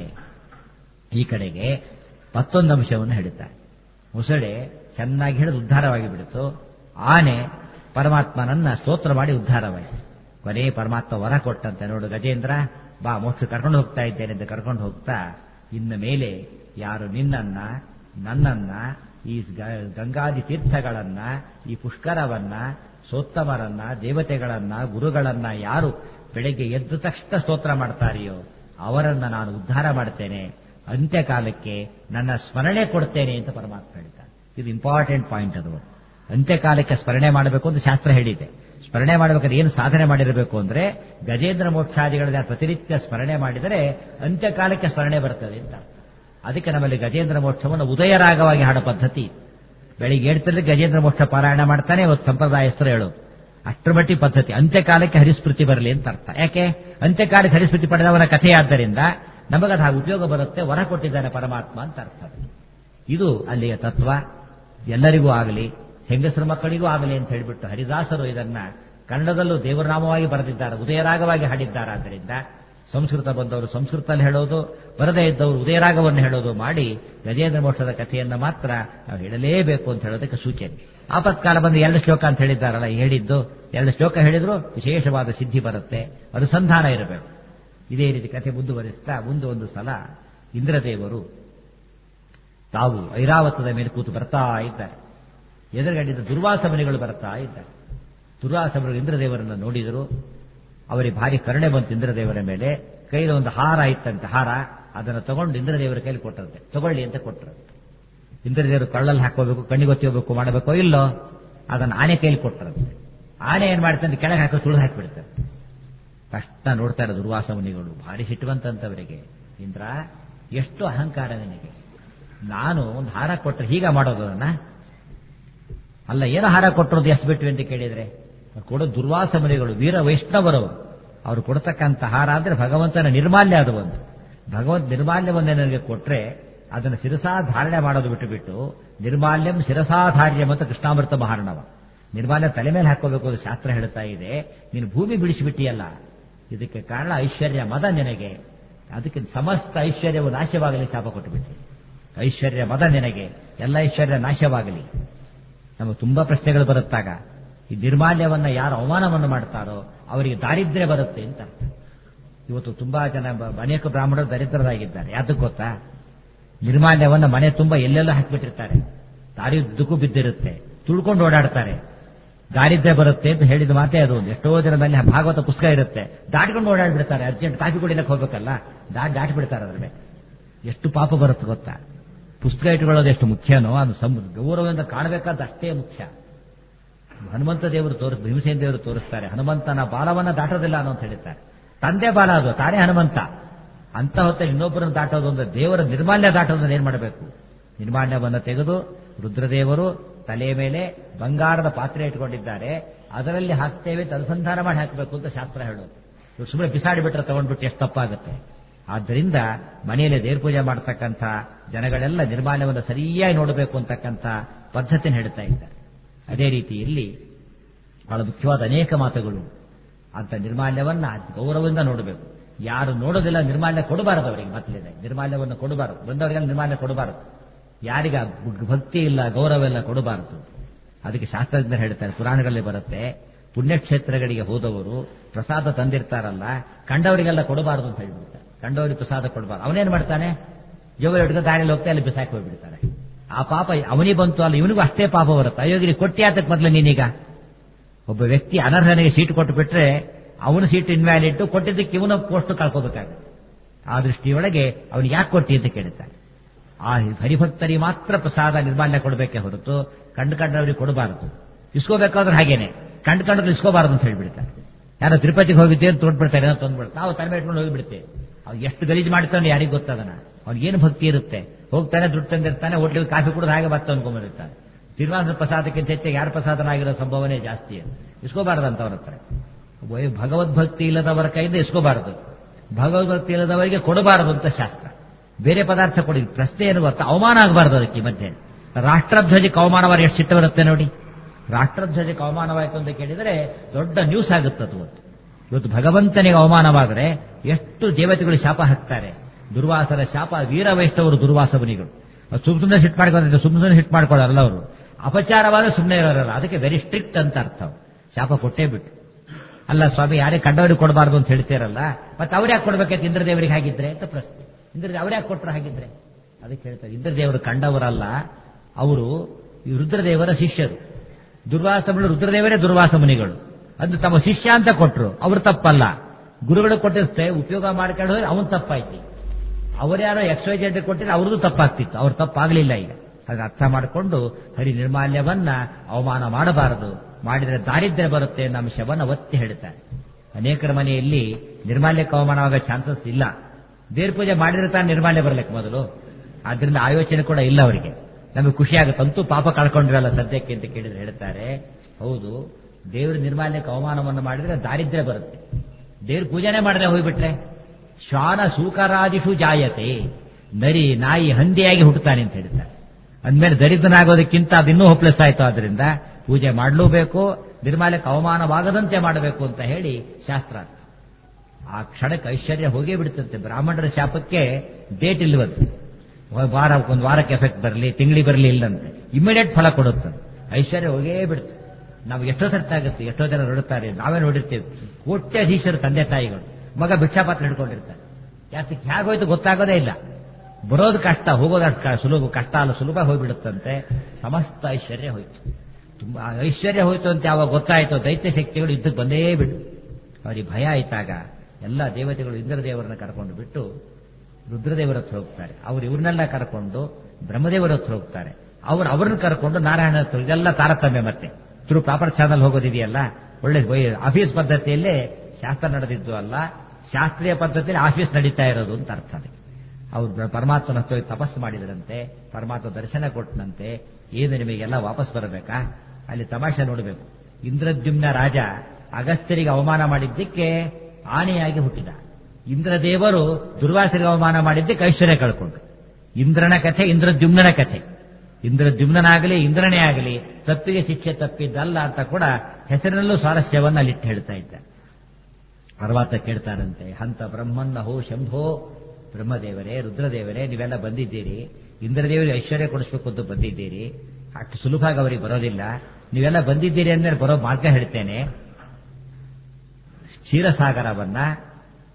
ಈ ಕಡೆಗೆ ಮತ್ತೊಂದು ಅಂಶವನ್ನು ಹೇಳುತ್ತಾರೆ ಮುಸಳೆ ಚೆನ್ನಾಗಿ ಹಿಡಿದು ಉದ್ಧಾರವಾಗಿ ಬಿಡಿತು ಆನೆ ಪರಮಾತ್ಮನನ್ನ ಸ್ತೋತ್ರ ಮಾಡಿ ಉದ್ಧಾರವಾಯಿತು ಕೊನೆ ಪರಮಾತ್ಮ ವರ ಕೊಟ್ಟಂತೆ ನೋಡು ಗಜೇಂದ್ರ ಬಾ ಮೋಕ್ಷ ಕರ್ಕೊಂಡು ಹೋಗ್ತಾ ಇದ್ದೇನೆ ಅಂತ ಕರ್ಕೊಂಡು ಹೋಗ್ತಾ ಇನ್ನ ಮೇಲೆ ಯಾರು ನಿನ್ನನ್ನ ನನ್ನನ್ನ ಈ ಗಂಗಾದಿ ತೀರ್ಥಗಳನ್ನ ಈ ಪುಷ್ಕರವನ್ನ ಸೋತ್ತಮರನ್ನ ದೇವತೆಗಳನ್ನ ಗುರುಗಳನ್ನ ಯಾರು ಬೆಳಗ್ಗೆ ಎದ್ದ ತಕ್ಷಣ ಸ್ತೋತ್ರ ಮಾಡ್ತಾರೆಯೋ ಅವರನ್ನ ನಾನು ಉದ್ಧಾರ ಮಾಡ್ತೇನೆ ಅಂತ್ಯಕಾಲಕ್ಕೆ ನನ್ನ ಸ್ಮರಣೆ ಕೊಡ್ತೇನೆ ಅಂತ ಪರಮಾತ್ಮ ಹೇಳ್ತಾನೆ ಇದು ಇಂಪಾರ್ಟೆಂಟ್ ಪಾಯಿಂಟ್ ಅದು ಅಂತ್ಯಕಾಲಕ್ಕೆ ಸ್ಮರಣೆ ಮಾಡಬೇಕು ಅಂತ ಶಾಸ್ತ್ರ ಹೇಳಿದೆ ಸ್ಮರಣೆ ಮಾಡಬೇಕಾದ್ರೆ ಏನು ಸಾಧನೆ ಮಾಡಿರಬೇಕು ಅಂದ್ರೆ ಗಜೇಂದ್ರ ಮೋಕ್ಷಾದಿಗಳ ಪ್ರತಿನಿತ್ಯ ಸ್ಮರಣೆ ಮಾಡಿದರೆ ಅಂತ್ಯಕಾಲಕ್ಕೆ ಸ್ಮರಣೆ ಬರ್ತದೆ ಅಂತ ಅದಕ್ಕೆ ನಮ್ಮಲ್ಲಿ ಗಜೇಂದ್ರ ಮೋಕ್ಷವನ್ನು ಉದಯರಾಗವಾಗಿ ಹಾಡೋ ಪದ್ಧತಿ ಬೆಳಿಗ್ಗೆ ಹೇಳ್ತಿದ್ರೆ ಗಜೇಂದ್ರ ಮೋಕ್ಷ ಪಾರಾಯಣ ಮಾಡ್ತಾನೆ ಇವತ್ತು ಸಂಪ್ರದಾಯಸ್ಥರು ಹೇಳೋದು ಅಷ್ಟರ ಮಟ್ಟಿ ಪದ್ಧತಿ ಅಂತ್ಯಕಾಲಕ್ಕೆ ಹರಿಸ್ಮೃತಿ ಬರಲಿ ಅಂತ ಅರ್ಥ ಯಾಕೆ ಅಂತ್ಯಕಾಲಕ್ಕೆ ಹರಿಸ್ಮೃತಿ ಪಡೆದವನ ಕಥೆ ಆದ್ದರಿಂದ ನಮಗದು ಹಾಗೆ ಉಪಯೋಗ ಬರುತ್ತೆ ವರ ಕೊಟ್ಟಿದ್ದಾನೆ ಪರಮಾತ್ಮ ಅಂತ ಅರ್ಥ ಇದು ಅಲ್ಲಿಯ ತತ್ವ ಎಲ್ಲರಿಗೂ ಆಗಲಿ ಹೆಂಗಸರ ಮಕ್ಕಳಿಗೂ ಆಗಲಿ ಅಂತ ಹೇಳಿಬಿಟ್ಟು ಹರಿದಾಸರು ಇದನ್ನ ಕನ್ನಡದಲ್ಲೂ ದೇವರನಾಮವಾಗಿ ಬರೆದಿದ್ದಾರೆ ಉದಯರಾಗವಾಗಿ ಹಾಡಿದ್ದಾರೆ ಆದ್ದರಿಂದ ಸಂಸ್ಕೃತ ಬಂದವರು ಸಂಸ್ಕೃತದಲ್ಲಿ ಹೇಳೋದು ಬರದೇ ಇದ್ದವರು ಉದಯರಾಗವನ್ನು ಹೇಳೋದು ಮಾಡಿ ಗಜೇಂದ್ರ ಮೋಕ್ಷದ ಕಥೆಯನ್ನು ಮಾತ್ರ ನಾವು ಹೇಳಲೇಬೇಕು ಅಂತ ಹೇಳೋದಕ್ಕೆ ಸೂಚನೆ ಆಪತ್ಕಾಲ ಬಂದು ಎರಡು ಶ್ಲೋಕ ಅಂತ ಹೇಳಿದ್ದಾರಲ್ಲ ಹೇಳಿದ್ದು ಎರಡು ಶ್ಲೋಕ ಹೇಳಿದ್ರು ವಿಶೇಷವಾದ ಸಿದ್ಧಿ ಬರುತ್ತೆ ಅನುಸಂಧಾನ ಇರಬೇಕು ಇದೇ ರೀತಿ ಕಥೆ ಮುಂದುವರಿಸ್ತಾ ಮುಂದೆ ಒಂದು ಸಲ ಇಂದ್ರದೇವರು ತಾವು ಐರಾವತದ ಮೇಲೆ ಕೂತು ಬರ್ತಾ ಇದ್ದಾರೆ ಎದುರುಗಡೆಯಿಂದ ದುರ್ವಾಸ ಮನೆಗಳು ಬರ್ತಾ ಇದ್ದಾರೆ ದುರ್ವಾಸ ಮನೆಗಳು ಇಂದ್ರದೇವರನ್ನು ನೋಡಿದರು ಅವರಿಗೆ ಭಾರಿ ಕರುಣೆ ಬಂತು ಇಂದ್ರದೇವರ ಮೇಲೆ ಕೈಲಿ ಒಂದು ಹಾರ ಇತ್ತಂತೆ ಹಾರ ಅದನ್ನು ತಗೊಂಡು ಇಂದ್ರದೇವರ ಕೈಲಿ ಕೊಟ್ಟರಂತೆ ತಗೊಳ್ಳಿ ಅಂತ ಕೊಟ್ಟರಂತೆ ಇಂದ್ರದೇವರು ಕಳ್ಳಲ್ಲಿ ಹಾಕೋಬೇಕು ಕಣ್ಣಿಗೆ ಹೋಗ್ಬೇಕು ಮಾಡಬೇಕೋ ಇಲ್ಲೋ ಅದನ್ನು ಆನೆ ಕೈಲಿ ಕೊಟ್ಟರಂತೆ ಆನೆ ಏನ್ ಮಾಡ್ತಂತೆ ಕೆಳಗೆ ಹಾಕೋ ತುಳಿದು ಹಾಕಿಬಿಡ್ತಾರೆ ಕಷ್ಟ ನೋಡ್ತಾ ಇರೋ ದುರ್ವಾಸ ಮುನಿಗಳು ಭಾರಿ ಸಿಟ್ಟುವಂತವರಿಗೆ ಇಂದ್ರ ಎಷ್ಟು ಅಹಂಕಾರ ನಿನಗೆ ನಾನು ಒಂದು ಹಾರ ಕೊಟ್ಟರೆ ಹೀಗ ಮಾಡೋದು ಅದನ್ನ ಅಲ್ಲ ಏನೋ ಹಾರ ಕೊಟ್ಟರೋದು ಎಷ್ಟು ಬಿಟ್ವಿ ಅಂತ ಕೇಳಿದ್ರೆ ಕೊಡೋ ದುರ್ವಾಸ ಮುನಿಗಳು ವೀರ ವೈಷ್ಣವರವರು ಅವರು ಕೊಡ್ತಕ್ಕಂಥ ಹಾರ ಅಂದ್ರೆ ಭಗವಂತನ ನಿರ್ಮಾಲ್ಯ ಅದು ಒಂದು ಭಗವಂತ ನಿರ್ಮಾಲ್ಯವನ್ನೇ ನನಗೆ ಕೊಟ್ರೆ ಅದನ್ನು ಶಿರಸಾ ಧಾರಣೆ ಮಾಡೋದು ಬಿಟ್ಟು ಬಿಟ್ಟು ನಿರ್ಮಾಲ್ಯಂ ಶಿರಸಾಧಾರ್ಯಂ ಅಂತ ಕೃಷ್ಣಾಮೃತ ಮಹಾರ್ಣವ ನಿರ್ಮಾಲ್ಯ ತಲೆ ಮೇಲೆ ಹಾಕೋಬೇಕು ಅದು ಶಾಸ್ತ್ರ ಹೇಳ್ತಾ ಇದೆ ನೀನು ಭೂಮಿ ಬಿಡಿಸಿಬಿಟ್ಟಿಯಲ್ಲ ಇದಕ್ಕೆ ಕಾರಣ ಐಶ್ವರ್ಯ ಮದ ನಿನಗೆ ಅದಕ್ಕೆ ಸಮಸ್ತ ಐಶ್ವರ್ಯವು ನಾಶವಾಗಲಿ ಶಾಪ ಕೊಟ್ಟುಬಿಟ್ಟು ಐಶ್ವರ್ಯ ಮದ ನಿನಗೆ ಎಲ್ಲ ಐಶ್ವರ್ಯ ನಾಶವಾಗಲಿ ನಮಗೆ ತುಂಬಾ ಪ್ರಶ್ನೆಗಳು ಬರುತ್ತಾಗ ಈ ನಿರ್ಮಾಲ್ಯವನ್ನ ಯಾರು ಅವಮಾನವನ್ನು ಮಾಡ್ತಾರೋ ಅವರಿಗೆ ದಾರಿದ್ರ್ಯ ಬರುತ್ತೆ ಅಂತ ಅರ್ಥ ಇವತ್ತು ತುಂಬಾ ಜನ ಬ- ಅನೇಕ ಬ್ರಾಹ್ಮಣರು ದರಿದ್ರರಾಗಿದ್ದಾರೆ ಯಾತಕ್ಕೆ ಗೊತ್ತಾ ನಿರ್ಮಾಲ್ಯವನ್ನ ಮನೆ ತುಂಬಾ ಎಲ್ಲೆಲ್ಲ ಹಾಕಿಬಿಟ್ಟಿರ್ತಾರೆ ದಾರಿ ಉದ್ದಕ್ಕೂ ಬಿದ್ದಿರುತ್ತೆ ತುಳ್ಕೊಂಡು ಓಡಾಡ್ತಾರೆ ದಾರಿದ್ರ್ಯ ಬರುತ್ತೆ ಅಂತ ಹೇಳಿದ ಮಾತೇ ಅದು ಒಂದು ಎಷ್ಟೋ ಜನದಲ್ಲಿ ಭಾಗವತ ಪುಸ್ತಕ ಇರುತ್ತೆ ದಾಟ್ಕೊಂಡು ಓಡಾಡ್ಬಿಡ್ತಾರೆ ಅರ್ಜೆಂಟ್ ಕಾಫಿ ಕುಡಿಲಕ್ಕೆ ಹೋಗ್ಬೇಕಲ್ಲ ದಾಟ್ ದಾಟಿ ಬಿಡ್ತಾರೆ ಅದ್ರ ಮೇಲೆ ಎಷ್ಟು ಪಾಪ ಬರುತ್ತೆ ಗೊತ್ತಾ ಪುಸ್ತಕ ಇಟ್ಕೊಳ್ಳೋದು ಎಷ್ಟು ಮುಖ್ಯನೋ ಅದು ಸಂ- ಗೌರವದಿಂದ ಕಾಣಬೇಕಾದ ಅಷ್ಟೇ ಮುಖ್ಯ ಹನುಮಂತ ದೇವರು ತೋರಿಸ್ ಭೀಮಸೇನ ದೇವರು ತೋರಿಸ್ತಾರೆ ಹನುಮಂತನ ಬಾಲವನ್ನ ದಾಟೋದಿಲ್ಲ ಅನ್ನೋ ಅಂತ ಹೇಳಿದ್ದಾರೆ ತಂದೆ ಬಾಲ ಅದು ತಾನೇ ಹನುಮಂತ ಅಂತ ಹೊತ್ತಲ್ಲಿ ಇನ್ನೊಬ್ಬರನ್ನು ದಾಟೋದು ಅಂದ್ರೆ ದೇವರ ನಿರ್ಮಾಲ್ಯ ದಾಟೋದನ್ನ ಏನ್ ಮಾಡಬೇಕು ನಿರ್ಮಾಲ್ಯವನ್ನ ತೆಗೆದು ರುದ್ರದೇವರು ತಲೆಯ ಮೇಲೆ ಬಂಗಾರದ ಪಾತ್ರೆ ಇಟ್ಕೊಂಡಿದ್ದಾರೆ ಅದರಲ್ಲಿ ಹಾಕ್ತೇವೆ ಅಂತ ಅನುಸಂಧಾನ ಮಾಡಿ ಹಾಕಬೇಕು ಅಂತ ಶಾಸ್ತ್ರ ಹೇಳೋದು ಇವ್ರು ಸುಮ್ಮನೆ ಬಿಸಾಡಿಬಿಟ್ರೆ ತಗೊಂಡ್ಬಿಟ್ಟು ಎಷ್ಟು ತಪ್ಪಾಗುತ್ತೆ ಆದ್ದರಿಂದ ಮನೆಯಲ್ಲಿ ದೇವ್ರ ಪೂಜೆ ಮಾಡ್ತಕ್ಕಂಥ ಜನಗಳೆಲ್ಲ ನಿರ್ಮಾಲ್ಯವನ್ನು ಸರಿಯಾಗಿ ನೋಡಬೇಕು ಅಂತಕ್ಕಂಥ ಪದ್ಧತಿನ ಹೇಳ್ತಾ ಇದ್ದಾರೆ ಅದೇ ರೀತಿಯಲ್ಲಿ ಬಹಳ ಮುಖ್ಯವಾದ ಅನೇಕ ಮಾತುಗಳು ಅಂತ ನಿರ್ಮಾಲ್ಯವನ್ನ ಗೌರವದಿಂದ ನೋಡಬೇಕು ಯಾರು ನೋಡೋದಿಲ್ಲ ನಿರ್ಮಾಲ್ಯ ಕೊಡಬಾರದು ಅವರಿಗೆ ಮೊದಲಿದೆ ನಿರ್ಮಾಲ್ಯವನ್ನು ಕೊಡಬಾರದು ಬಂದವರಿಗೆಲ್ಲ ನಿರ್ಮಾಲ್ಯ ಕೊಡಬಾರದು ಯಾರಿಗ ಭಕ್ತಿ ಇಲ್ಲ ಗೌರವ ಇಲ್ಲ ಕೊಡಬಾರದು ಅದಕ್ಕೆ ಶಾಸ್ತ್ರಜ್ಞರು ಹೇಳ್ತಾರೆ ಪುರಾಣಗಳಲ್ಲಿ ಬರುತ್ತೆ ಪುಣ್ಯಕ್ಷೇತ್ರಗಳಿಗೆ ಹೋದವರು ಪ್ರಸಾದ ತಂದಿರ್ತಾರಲ್ಲ ಕಂಡವರಿಗೆಲ್ಲ ಕೊಡಬಾರದು ಅಂತ ಹೇಳ್ಬಿಡ್ತಾರೆ ಕಂಡವರಿಗೆ ಪ್ರಸಾದ ಕೊಡಬಾರದು ಅವನೇನ್ ಮಾಡ್ತಾನೆ ಜೋಗರು ಹಿಡಿದು ದಾರಿಯಲ್ಲಿ ಹೋಗ್ತಾ ಅಲ್ಲಿ ಬಿಸಾಕಿ ಹೋಗ್ಬಿಡ್ತಾರೆ ಆ ಪಾಪ ಅವನಿಗೆ ಬಂತು ಅಲ್ಲ ಇವನಿಗೂ ಅಷ್ಟೇ ಪಾಪ ಬರುತ್ತೆ ಅಯೋಗಿರಿ ಕೊಟ್ಟಿ ಆತಕ್ಕೆ ಮೊದಲು ನೀನೀಗ ಒಬ್ಬ ವ್ಯಕ್ತಿ ಅನರ್ಹನಿಗೆ ಸೀಟ್ ಕೊಟ್ಟು ಬಿಟ್ರೆ ಅವನ ಸೀಟ್ ಇನ್ವ್ಯಾಲಿಡ್ ಕೊಟ್ಟಿದ್ದಕ್ಕೆ ಇವನ ಪೋಸ್ಟ್ ಕಳ್ಕೋಬೇಕಾಗುತ್ತೆ ಆ ದೃಷ್ಟಿಯೊಳಗೆ ಅವನಿಗೆ ಯಾಕೆ ಕೊಟ್ಟಿ ಅಂತ ಕೇಳುತ್ತಾರೆ ಆ ಹರಿಭಕ್ತರಿಗೆ ಮಾತ್ರ ಪ್ರಸಾದ ನಿರ್ಮಾಲ್ಯ ಕೊಡಬೇಕೇ ಹೊರತು ಕಂಡು ಕಂಡವರಿಗೆ ಕೊಡಬಾರದು ಇಸ್ಕೋಬೇಕಾದ್ರೆ ಹಾಗೇನೆ ಕಂಡು ಕಂಡ್ರೆ ಇಸ್ಕೋಬಾರದು ಅಂತ ಹೇಳ್ಬಿಡ್ತಾರೆ ಯಾರೋ ತಿರುಪತಿಗೆ ಹೋಗಿದ್ದೆ ಅಂತ ತೊಗೊಂಡ್ಬಿಡ್ತಾರೆ ಏನೋ ತಂದ್ಬಿಡ್ತಾರೆ ನಾವು ತಲೆ ಇಟ್ಕೊಂಡು ಹೋಗಿಬಿಡ್ತೇವೆ ಅವ್ನು ಎಷ್ಟು ಗಲೀಜು ಮಾಡ್ತಾನೆ ಯಾರಿಗೂ ಗೊತ್ತದನ ಅವ್ನಿಗೇನು ಭಕ್ತಿ ಇರುತ್ತೆ ಹೋಗ್ತಾನೆ ದುಡ್ಡು ತಂದಿರ್ತಾನೆ ಹೋಟ್ಲಿಗೆ ಕಾಫಿ ಕುಡಿದು ಹಾಗೆ ಬರ್ತಾ ಅನ್ಕೊಂಡ್ಬಂದಿರ್ತಾನೆ ಶ್ರೀನಿವಾಸನ ಪ್ರಸಾದಕ್ಕಿಂತ ಹೆಚ್ಚಾಗಿ ಯಾರ ಪ್ರಸಾದನಾಗಿರೋ ಸಂಭವನೆ ಜಾಸ್ತಿ ಅದು ಇಸ್ಕೋಬಾರದಂತವ್ರ ಹತ್ರ ವೈ- ಭಗವದ್ಭಕ್ತಿ ಇಲ್ಲದವರ ಕೈಯಿಂದ ಇಸ್ಕೋಬಾರದು ಭಗವದ್ಭಕ್ತಿ ಇಲ್ಲದವರಿಗೆ ಕೊಡಬಾರದು ಅಂತ ಶಾಸ್ತ್ರ ಬೇರೆ ಪದಾರ್ಥ ಕೊಡಿ ಪ್ರಶ್ನೆ ಏನು ಗೊತ್ತಾ ಅವಮಾನ ಆಗಬಾರದು ಅದಕ್ಕೆ ಈ ಮಧ್ಯೆ ರಾಷ್ಟ್ರಧ್ವಜಕ್ಕೆ ಅವಮಾನವಾದ ಎಷ್ಟು ಸಿಟ್ಟು ಬರುತ್ತೆ ನೋಡಿ ರಾಷ್ಟ್ರಧ್ವಜಕ್ಕೆ ಅವಮಾನವಾಯಿತು ಅಂತ ಕೇಳಿದರೆ ದೊಡ್ಡ ನ್ಯೂಸ್ ಆಗುತ್ತೆ ಅದು ಇವತ್ತು. ಇವತ್ತು ಭಗವಂತನಿಗೆ ಅವಮಾನವಾದರೆ ಎಷ್ಟು ದೇವತೆಗಳು ಶಾಪ ಹಾಕ್ತಾರೆ ದುರ್ವಾಸರ ಶಾಪ ವೀರ ವೈಷ್ಣವರು ದುರ್ವಾಸ ಮುನಿಗಳು ಅದು ಸುಮ್ ಸುಮ್ಮನೆ ಸಿಟ್ಟು ಮಾಡ್ಕೊಂಡಿದ್ರೆ ಸುಮ್ ಸುಮ್ಮನೆ ಸಿಟ್ಟು ಮಾಡ್ಕೊಳ್ಳಲ್ಲ ಅವರು ಅಪಚಾರವಾದ್ರೆ ಸುಮ್ಮನೆ ಇರೋರಲ್ಲ ಅದಕ್ಕೆ ವೆರಿ ಸ್ಟ್ರಿಕ್ಟ್ ಅಂತ ಅರ್ಥ ಅವ್ರು. ಶಾಪ ಕೊಟ್ಟೇ ಬಿಟ್ಟು ಅಲ್ಲ ಸ್ವಾಮಿ ಯಾರೇ ಕಂಡವರಿಗೆ ಕೊಡಬಾರ್ದು ಅಂತ ಹೇಳ್ತೀರಲ್ಲ ಮತ್ತೆ ಅವ್ರು ಯಾಕೆ ಕೊಡ್ಬೇಕಂತ ಇಂದ್ರದೇವರಿಗೆ ಹಾಗಿದ್ರೆ ಅಂತ ಪ್ರಶ್ನೆ ಇಂದ್ರ ಅವ್ರು ಯಾಕೆ ಕೊಟ್ರೆ ಹಾಗಿದ್ರೆ ಅದಕ್ಕೆ ಹೇಳ್ತಾರೆ ಇಂದ್ರದೇವರು ಕಂಡವರಲ್ಲ ಅವರು ಈ ರುದ್ರದೇವರ ಶಿಷ್ಯರು ದುರ್ವಾಸ ಮುನಿ ರುದ್ರದೇವರೇ ದುರ್ವಾಸ ಮುನಿಗಳು ಅದು ತಮ್ಮ ಶಿಷ್ಯ ಅಂತ ಕೊಟ್ರು ಅವ್ರು ತಪ್ಪಲ್ಲ ಗುರುಗಳು ಕೊಟ್ಟಿರ್ತೆ ಉಪಯೋಗ ಮಾಡ್ಕೊಂಡು ಹೋದ್ರೆ ಅವನ್ ತಪ್ಪಾಯ್ತು ಅವರ್ಯಾರೋ ಎಕ್ಸೈಜೆಡ್ ಕೊಟ್ಟಿದ್ರೆ ಅವ್ರದ್ದು ತಪ್ಪಾಗ್ತಿತ್ತು ಅವ್ರ ತಪ್ಪಾಗ್ಲಿಲ್ಲ ಈಗ ಹಾಗೆ ಅರ್ಥ ಮಾಡಿಕೊಂಡು ಹರಿ ನಿರ್ಮಾಲ್ಯವನ್ನ ಅವಮಾನ ಮಾಡಬಾರದು ಮಾಡಿದ್ರೆ ದಾರಿದ್ರ್ಯ ಬರುತ್ತೆ ಅನ್ನೋ ಅಂಶವನ್ನ ಒತ್ತಿ ಹೇಳ್ತಾರೆ ಅನೇಕರ ಮನೆಯಲ್ಲಿ ನಿರ್ಮಾಲ್ಯಕ್ಕೆ ಅವಮಾನವಾಗೋ ಚಾನ್ಸಸ್ ಇಲ್ಲ ದೇವ್ರ ಪೂಜೆ ಮಾಡಿದ್ರೆ ತಾನು ನಿರ್ಮಾಲ್ಯ ಬರ್ಲಿಕ್ಕೆ ಮೊದಲು ಆದ್ರಿಂದ ಆಯೋಚನೆ ಕೂಡ ಇಲ್ಲ ಅವರಿಗೆ ನಮಗೆ ಖುಷಿ ಆಗುತ್ತೆ ಅಂತೂ ಪಾಪ ಕಳ್ಕೊಂಡಿರಲ್ಲ ಸದ್ಯಕ್ಕೆ ಅಂತ ಕೇಳಿದ್ರೆ ಹೇಳ್ತಾರೆ ಹೌದು ದೇವ್ರ ನಿರ್ಮಾಲ್ಯಕ್ಕೆ ಅವಮಾನವನ್ನು ಮಾಡಿದ್ರೆ ದಾರಿದ್ರ್ಯ ಬರುತ್ತೆ ದೇವ್ರ ಪೂಜೆನೇ ಮಾಡದೆ ಹೋಗ್ಬಿಟ್ರೆ ಶ್ವಾನ ಸೂಕರಾದಿಷು ಜಾಯತೆ ನರಿ ನಾಯಿ ಹಂದಿಯಾಗಿ ಹುಟ್ಟುತ್ತಾನೆ ಅಂತ ಹೇಳ್ತಾರೆ ಅಂದ್ಮೇಲೆ ದರಿದ್ರನಾಗೋದಕ್ಕಿಂತ ಅದಿನ್ನೂ ಹೋಪ್ಲೆಸ್ ಆಯ್ತು ಆದ್ರಿಂದ ಪೂಜೆ ಮಾಡಲೂಬೇಕು ನಿರ್ಮಾಲ್ಯಕ್ಕೆ ಅವಮಾನವಾಗದಂತೆ ಮಾಡಬೇಕು ಅಂತ ಹೇಳಿ ಶಾಸ್ತ್ರ ಆ ಕ್ಷಣಕ್ಕೆ ಐಶ್ವರ್ಯ ಹೋಗೇ ಬಿಡುತ್ತಂತೆ ಬ್ರಾಹ್ಮಣರ ಶಾಪಕ್ಕೆ ಡೇಟ್ ಇಲ್ವಂತೆ ವಾರ ಒಂದು ವಾರಕ್ಕೆ ಎಫೆಕ್ಟ್ ಬರಲಿ ತಿಂಗಳಿಗೆ ಬರಲಿ ಇಲ್ಲಂತೆ ಇಮಿಡಿಯೇಟ್ ಫಲ ಕೊಡುತ್ತೆ ಐಶ್ವರ್ಯ ಹೋಗೇ ಬಿಡುತ್ತೆ ನಾವು ಎಷ್ಟೋ ಸರ್ತಿ ಆಗುತ್ತೆ ಎಷ್ಟೋ ಜನ ನೋಡುತ್ತಾರೆ ನಾವೇ ನೋಡಿರ್ತೀವಿ ಕೋಟ್ಯಾಧೀಶರು ತಂದೆ ತಾಯಿಗಳು ಮಗ ಭಿಕ್ಷಾಪಾತ್ರ ಹಿಡ್ಕೊಂಡಿರ್ತಾರೆ ಯಾಕೆ ಹೇಗೋಯ್ತು ಗೊತ್ತಾಗೋದೇ ಇಲ್ಲ ಬರೋದು ಕಷ್ಟ ಹೋಗೋದು ಅಷ್ಟು ಕ- ಸುಲಭ ಕಷ್ಟ ಅಲ್ಲ ಸುಲಭ ಹೋಗ್ಬಿಡುತ್ತಂತೆ ಸಮಸ್ತ ಐಶ್ವರ್ಯ ಹೋಯ್ತು ತುಂಬಾ ಐಶ್ವರ್ಯ ಹೋಯ್ತು ಅಂತ ಯಾವಾಗ ಗೊತ್ತಾಯ್ತು ದೈತ್ಯ ಶಕ್ತಿಗಳು ಯುದ್ಧಕ್ಕೆ ಬಂದೇ ಬಿಟ್ಟು ಅವರಿಗೆ ಭಯ ಆಯ್ತಾಗ ಎಲ್ಲ ದೇವತೆಗಳು ಇಂದ್ರದೇವರನ್ನ ಕರ್ಕೊಂಡು ಬಿಟ್ಟು ರುದ್ರದೇವರ ಹತ್ರ ಹೋಗ್ತಾರೆ ಅವ್ರು ಇವ್ರನ್ನೆಲ್ಲ ಕರ್ಕೊಂಡು ಬ್ರಹ್ಮದೇವರ ಹತ್ರ ಹೋಗ್ತಾರೆ ಅವ್ರು ಅವ್ರನ್ನ ಕರ್ಕೊಂಡು ನಾರಾಯಣ ಹತ್ರ ಇದೆಲ್ಲ ತಾರತಮ್ಯ ಮತ್ತೆ ಥ್ರೂ ಪ್ರಾಪರ್ ಚಾನಲ್ ಹೋಗೋದಿದೆಯಲ್ಲ ಒಳ್ಳೆ ವೈ- ಆಫೀಸ್ ಪದ್ಧತಿಯಲ್ಲೇ ಶಾಸ್ತ್ರ ನಡೆದಿದ್ದು ಅಲ್ಲ ಶಾಸ್ತ್ರೀಯ ಪದ್ಧತಿಯಲ್ಲಿ ಆಫೀಸ್ ನಡೀತಾ ಇರೋದು ಅಂತ ಅರ್ಥ ಅದಕ್ಕೆ. ಅವ್ರು ಬ್ರ- ಪರಮಾತ್ಮನ ಹತ್ರ ಹೋಗಿ ತಪಸ್ಸು ಮಾಡಿದ್ರಂತೆ ಪರಮಾತ್ಮ ದರ್ಶನ ಕೊಟ್ಟನಂತೆ ಏನು ನಿಮಗೆಲ್ಲ ವಾಪಸ್ ಬರಬೇಕಾ ಅಲ್ಲಿ ತಮಾಷೆ ನೋಡಬೇಕು ಇಂದ್ರದ್ಯುಮ್ನ ರಾಜ ಅಗಸ್ತ್ಯರಿಗೆ ಅವಮಾನ ಮಾಡಿದ್ದಕ್ಕೆ ಆನೆಯಾಗಿ ಹುಟ್ಟಿದ ಇಂದ್ರದೇವರು ದುರ್ವಾಸರಿಗೆ ಅವಮಾನ ಮಾಡಿದ್ದಕ್ಕೆ ಐಶ್ವರ್ಯ ಕಳ್ಕೊಂಡ್ರು ಇಂದ್ರನ ಕಥೆ ಇಂದ್ರದ್ಯುಮ್ನ ಕಥೆ ಇಂದ್ರದ್ಯುಮ್ನಾಗಲಿ ಇಂದ್ರನೇ ಆಗಲಿ ತಪ್ಪಿಗೆ ಶಿಕ್ಷೆ ತಪ್ಪಿದ್ದಲ್ಲ ಅಂತ ಕೂಡ ಹೆಸರಿನಲ್ಲೂ ಸ್ವಾರಸ್ಯವನ್ನ ಅಲ್ಲಿಟ್ಟು ಹೇಳ್ತಾ ಇದ್ದ ಪರ್ವತ ಕೇಳ್ತಾರಂತೆ ಹಂತ ಬ್ರಹ್ಮನ್ನ ಹೋ ಶಂಭೋ ಬ್ರಹ್ಮದೇವರೇ ರುದ್ರದೇವರೇ ನೀವೆಲ್ಲ ಬಂದಿದ್ದೀರಿ ಇಂದ್ರದೇವರಿಗೆ ಐಶ್ವರ್ಯ ಕೊಡಿಸ್ಬೇಕು ಅಂತ ಬಂದಿದ್ದೀರಿ ಅಷ್ಟು ಸುಲಭವಾಗಿ ಅವರಿಗೆ ಬರೋದಿಲ್ಲ ನೀವೆಲ್ಲ ಬಂದಿದ್ದೀರಿ ಅಂದ್ರೆ ಬರೋ ಮಾರ್ಗ ಹೇಳ್ತೇನೆ ಕ್ಷೀರಸಾಗರವನ್ನ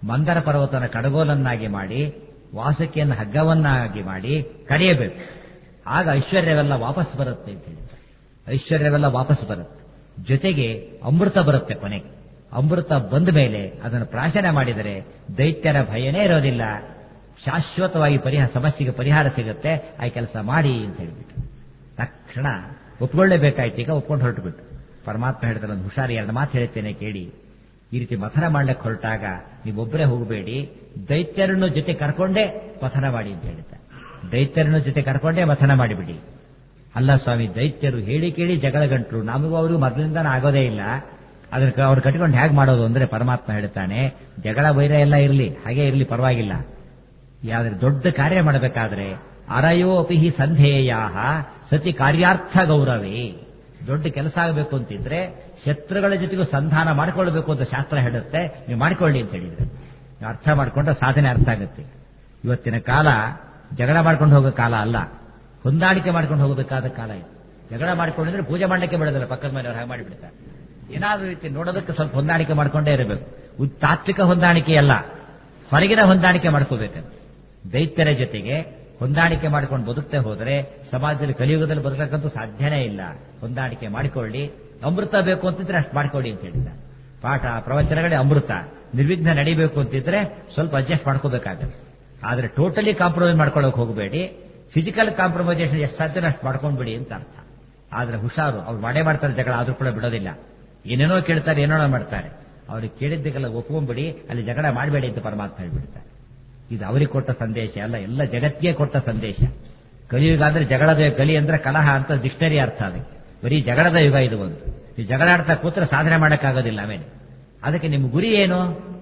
ಮಂದರ ಪರ್ವತನ ಕಡಗೋಲನ್ನಾಗಿ ಮಾಡಿ ವಾಸುಕಿಯನ್ನು ಹಗ್ಗವನ್ನಾಗಿ ಮಾಡಿ ಕಡಿಯಬೇಕು ಆಗ ಐಶ್ವರ್ಯವೆಲ್ಲ ವಾಪಸ್ ಬರುತ್ತೆ ಅಂತ ಹೇಳಿದ್ದಾರೆ ಐಶ್ವರ್ಯವೆಲ್ಲ ವಾಪಸ್ ಬರುತ್ತೆ ಜೊತೆಗೆ ಅಮೃತ ಬರುತ್ತೆ ಕೊನೆಗೆ ಅಮೃತ ಬಂದ ಮೇಲೆ ಅದನ್ನು ಪ್ರಾಶನ ಮಾಡಿದರೆ ದೈತ್ಯರ ಭಯನೇ ಇರೋದಿಲ್ಲ ಶಾಶ್ವತವಾಗಿ ಪರಿಹಾರ ಸಮಸ್ಯೆಗೆ ಪರಿಹಾರ ಸಿಗುತ್ತೆ ಆ ಕೆಲಸ ಮಾಡಿ ಅಂತ ಹೇಳಿಬಿಟ್ಟು ತಕ್ಷಣ ಒಪ್ಕೊಳ್ಳೇಬೇಕಾಯ್ತು ಈಗ ಒಪ್ಕೊಂಡು ಹೊರಟುಬಿಟ್ಟು ಪರಮಾತ್ಮ ಹೇಳ್ತಾರೆ ಒಂದು ಹುಷಾರಿ ಎರಡು ಮಾತು ಹೇಳ್ತೇನೆ ಕೇಳಿ ಈ ರೀತಿ ಮಥನ ಮಾಡ್ಲಿಕ್ಕೆ ಹೊರಟಾಗ ನೀವೊಬ್ಬರೇ ಹೋಗಬೇಡಿ ದೈತ್ಯರನ್ನು ಜೊತೆ ಕರ್ಕೊಂಡೇ ಮಥನ ಮಾಡಿ ಅಂತ ಹೇಳ್ತಾರೆ ದೈತ್ಯರನ್ನು ಜೊತೆ ಕರ್ಕೊಂಡೇ ಮಥನ ಮಾಡಿಬಿಡಿ ಅಲ್ಲ ಸ್ವಾಮಿ ದೈತ್ಯರು ಹೇಳಿ ಕೇಳಿ ಜಗಳ ಗಂಟ್ರು ನಮಗೂ ಅವರು ಮೊದಲಿಂದ ಆಗೋದೇ ಇಲ್ಲ ಅದಕ್ಕೆ ಅವ್ರು ಕಟ್ಕೊಂಡು ಹೇಗೆ ಮಾಡೋದು ಅಂದ್ರೆ ಪರಮಾತ್ಮ ಹೇಳ್ತಾನೆ ಜಗಳ ವೈರ ಎಲ್ಲ ಇರಲಿ ಹಾಗೆ ಇರಲಿ ಪರವಾಗಿಲ್ಲ ಯಾವ್ದಾದ್ರೆ ದೊಡ್ಡ ಕಾರ್ಯ ಮಾಡಬೇಕಾದ್ರೆ ಅರಯೋ ಅಪಿಹಿ ಸಂಧೇಯ ಸತಿ ಕಾರ್ಯಾರ್ಥ ಗೌರವೇ ದೊಡ್ಡ ಕೆಲಸ ಆಗಬೇಕು ಅಂತಿದ್ರೆ ಶತ್ರುಗಳ ಜೊತೆಗೂ ಸಂಧಾನ ಮಾಡಿಕೊಳ್ಬೇಕು ಅಂತ ಶಾಸ್ತ್ರ ಹೇಳುತ್ತೆ ನೀವು ಮಾಡಿಕೊಳ್ಳಿ ಅಂತ ಹೇಳಿದ್ರೆ ನೀವು ಅರ್ಥ ಮಾಡಿಕೊಂಡ್ರೆ ಸಾಧನೆ ಅರ್ಥ ಆಗುತ್ತೆ ಇವತ್ತಿನ ಕಾಲ ಜಗಳ ಮಾಡ್ಕೊಂಡು ಹೋಗೋ ಕಾಲ ಅಲ್ಲ ಹೊಂದಾಣಿಕೆ ಮಾಡ್ಕೊಂಡು ಹೋಗಬೇಕಾದ ಕಾಲ ಇದು ಜಗಳ ಮಾಡ್ಕೊಂಡಿದ್ರೆ ಪೂಜೆ ಮಾಡ್ಲಿಕ್ಕೆ ಬಿಡೋದಿಲ್ಲ ಪಕ್ಕದ ಮನೆಯವ್ರು ಹಾಗೆ ಮಾಡಿಬಿಡ್ತಾರೆ ಏನಾದ್ರೂ ರೀತಿ ನೋಡೋದಕ್ಕೆ ಸ್ವಲ್ಪ ಹೊಂದಾಣಿಕೆ ಮಾಡ್ಕೊಂಡೇ ಇರಬೇಕು ಉದ್- ತಾತ್ವಿಕ ಹೊಂದಾಣಿಕೆ ಅಲ್ಲ ಹೊರಗಿನ ಹೊಂದಾಣಿಕೆ ಮಾಡ್ಕೋಬೇಕು ದೈತ್ಯರ ಜೊತೆಗೆ ಹೊಂದಾಣಿಕೆ ಮಾಡ್ಕೊಂಡು ಬದುಕ್ತೆ ಹೋದರೆ ಸಮಾಜದಲ್ಲಿ ಕಲಿಯುಗದಲ್ಲಿ ಬದುಕಕ್ಕಂತೂ ಸಾಧ್ಯನೇ ಇಲ್ಲ ಹೊಂದಾಣಿಕೆ ಮಾಡಿಕೊಳ್ಳಿ ಅಮೃತ ಬೇಕು ಅಂತಿದ್ರೆ ಅಷ್ಟು ಮಾಡ್ಕೊಳ್ಳಿ ಅಂತ ಹೇಳಿದ ಪಾಠ ಪ್ರವಚನಗಳೇ ಅಮೃತ ನಿರ್ವಿಘ್ನ ನಡಿಬೇಕು ಅಂತಿದ್ರೆ ಸ್ವಲ್ಪ ಅಡ್ಜಸ್ಟ್ ಮಾಡ್ಕೋಬೇಕಾಗತ್ತೆ ಆದ್ರೆ ಟೋಟಲಿ ಕಾಂಪ್ರಮೈಸ್ ಮಾಡ್ಕೊಳ್ಳೋಕೆ ಹೋಗಬೇಡಿ ಫಿಸಿಕಲ್ ಕಾಂಪ್ರಮೈಸೇಷನ್ ಎಷ್ಟು ಸಾಧ್ಯನೋ ಅಷ್ಟು ಮಾಡ್ಕೊಂಡ್ಬಿಡಿ ಅಂತ ಅರ್ಥ ಆದ್ರೆ ಹುಷಾರು ಅವ್ರು ಮಾಡೇ ಮಾಡ್ತಾರೆ ಜಗಳ ಆದ್ರೂ ಕೂಡ ಬಿಡೋದಿಲ್ಲ ಏನೇನೋ ಕೇಳ್ತಾರೆ ಏನೇನೋ ಮಾಡ್ತಾರೆ ಅವ್ರಿಗೆ ಕೇಳಿದ್ದಕ್ಕೆಲ್ಲ ಒಪ್ಕೊಂಡ್ಬಿಡಿ ಅಲ್ಲಿ ಜಗಳ ಮಾಡಬೇಡಿ ಅಂತ ಪರಮಾತ್ಮ ಹೇಳ್ಬಿಡ್ತಾರೆ ಇದು ಅವರಿಗೆ ಕೊಟ್ಟ ಸಂದೇಶ ಅಲ್ಲ ಎಲ್ಲ ಜಗತ್ತಿಗೆ ಕೊಟ್ಟ ಸಂದೇಶ ಕಲಿಯುಗ ಅಂದ್ರೆ ಜಗಳದ ಕಲಿ ಅಂದ್ರೆ ಕಲಹ ಅಂತ ಡಿಕ್ಷನರಿ ಅರ್ಥ ಅದಕ್ಕೆ ಬರೀ ಜಗಳದ ಯುಗ ಇದು ಒಂದು ನೀವು ಜಗಳಾಡ್ತಾ ಕೂತ್ರೆ ಸಾಧನೆ ಮಾಡೋಕ್ಕಾಗೋದಿಲ್ಲ ಆಮೇಲೆ ಅದಕ್ಕೆ ನಿಮ್ಮ ಗುರಿ ಏನು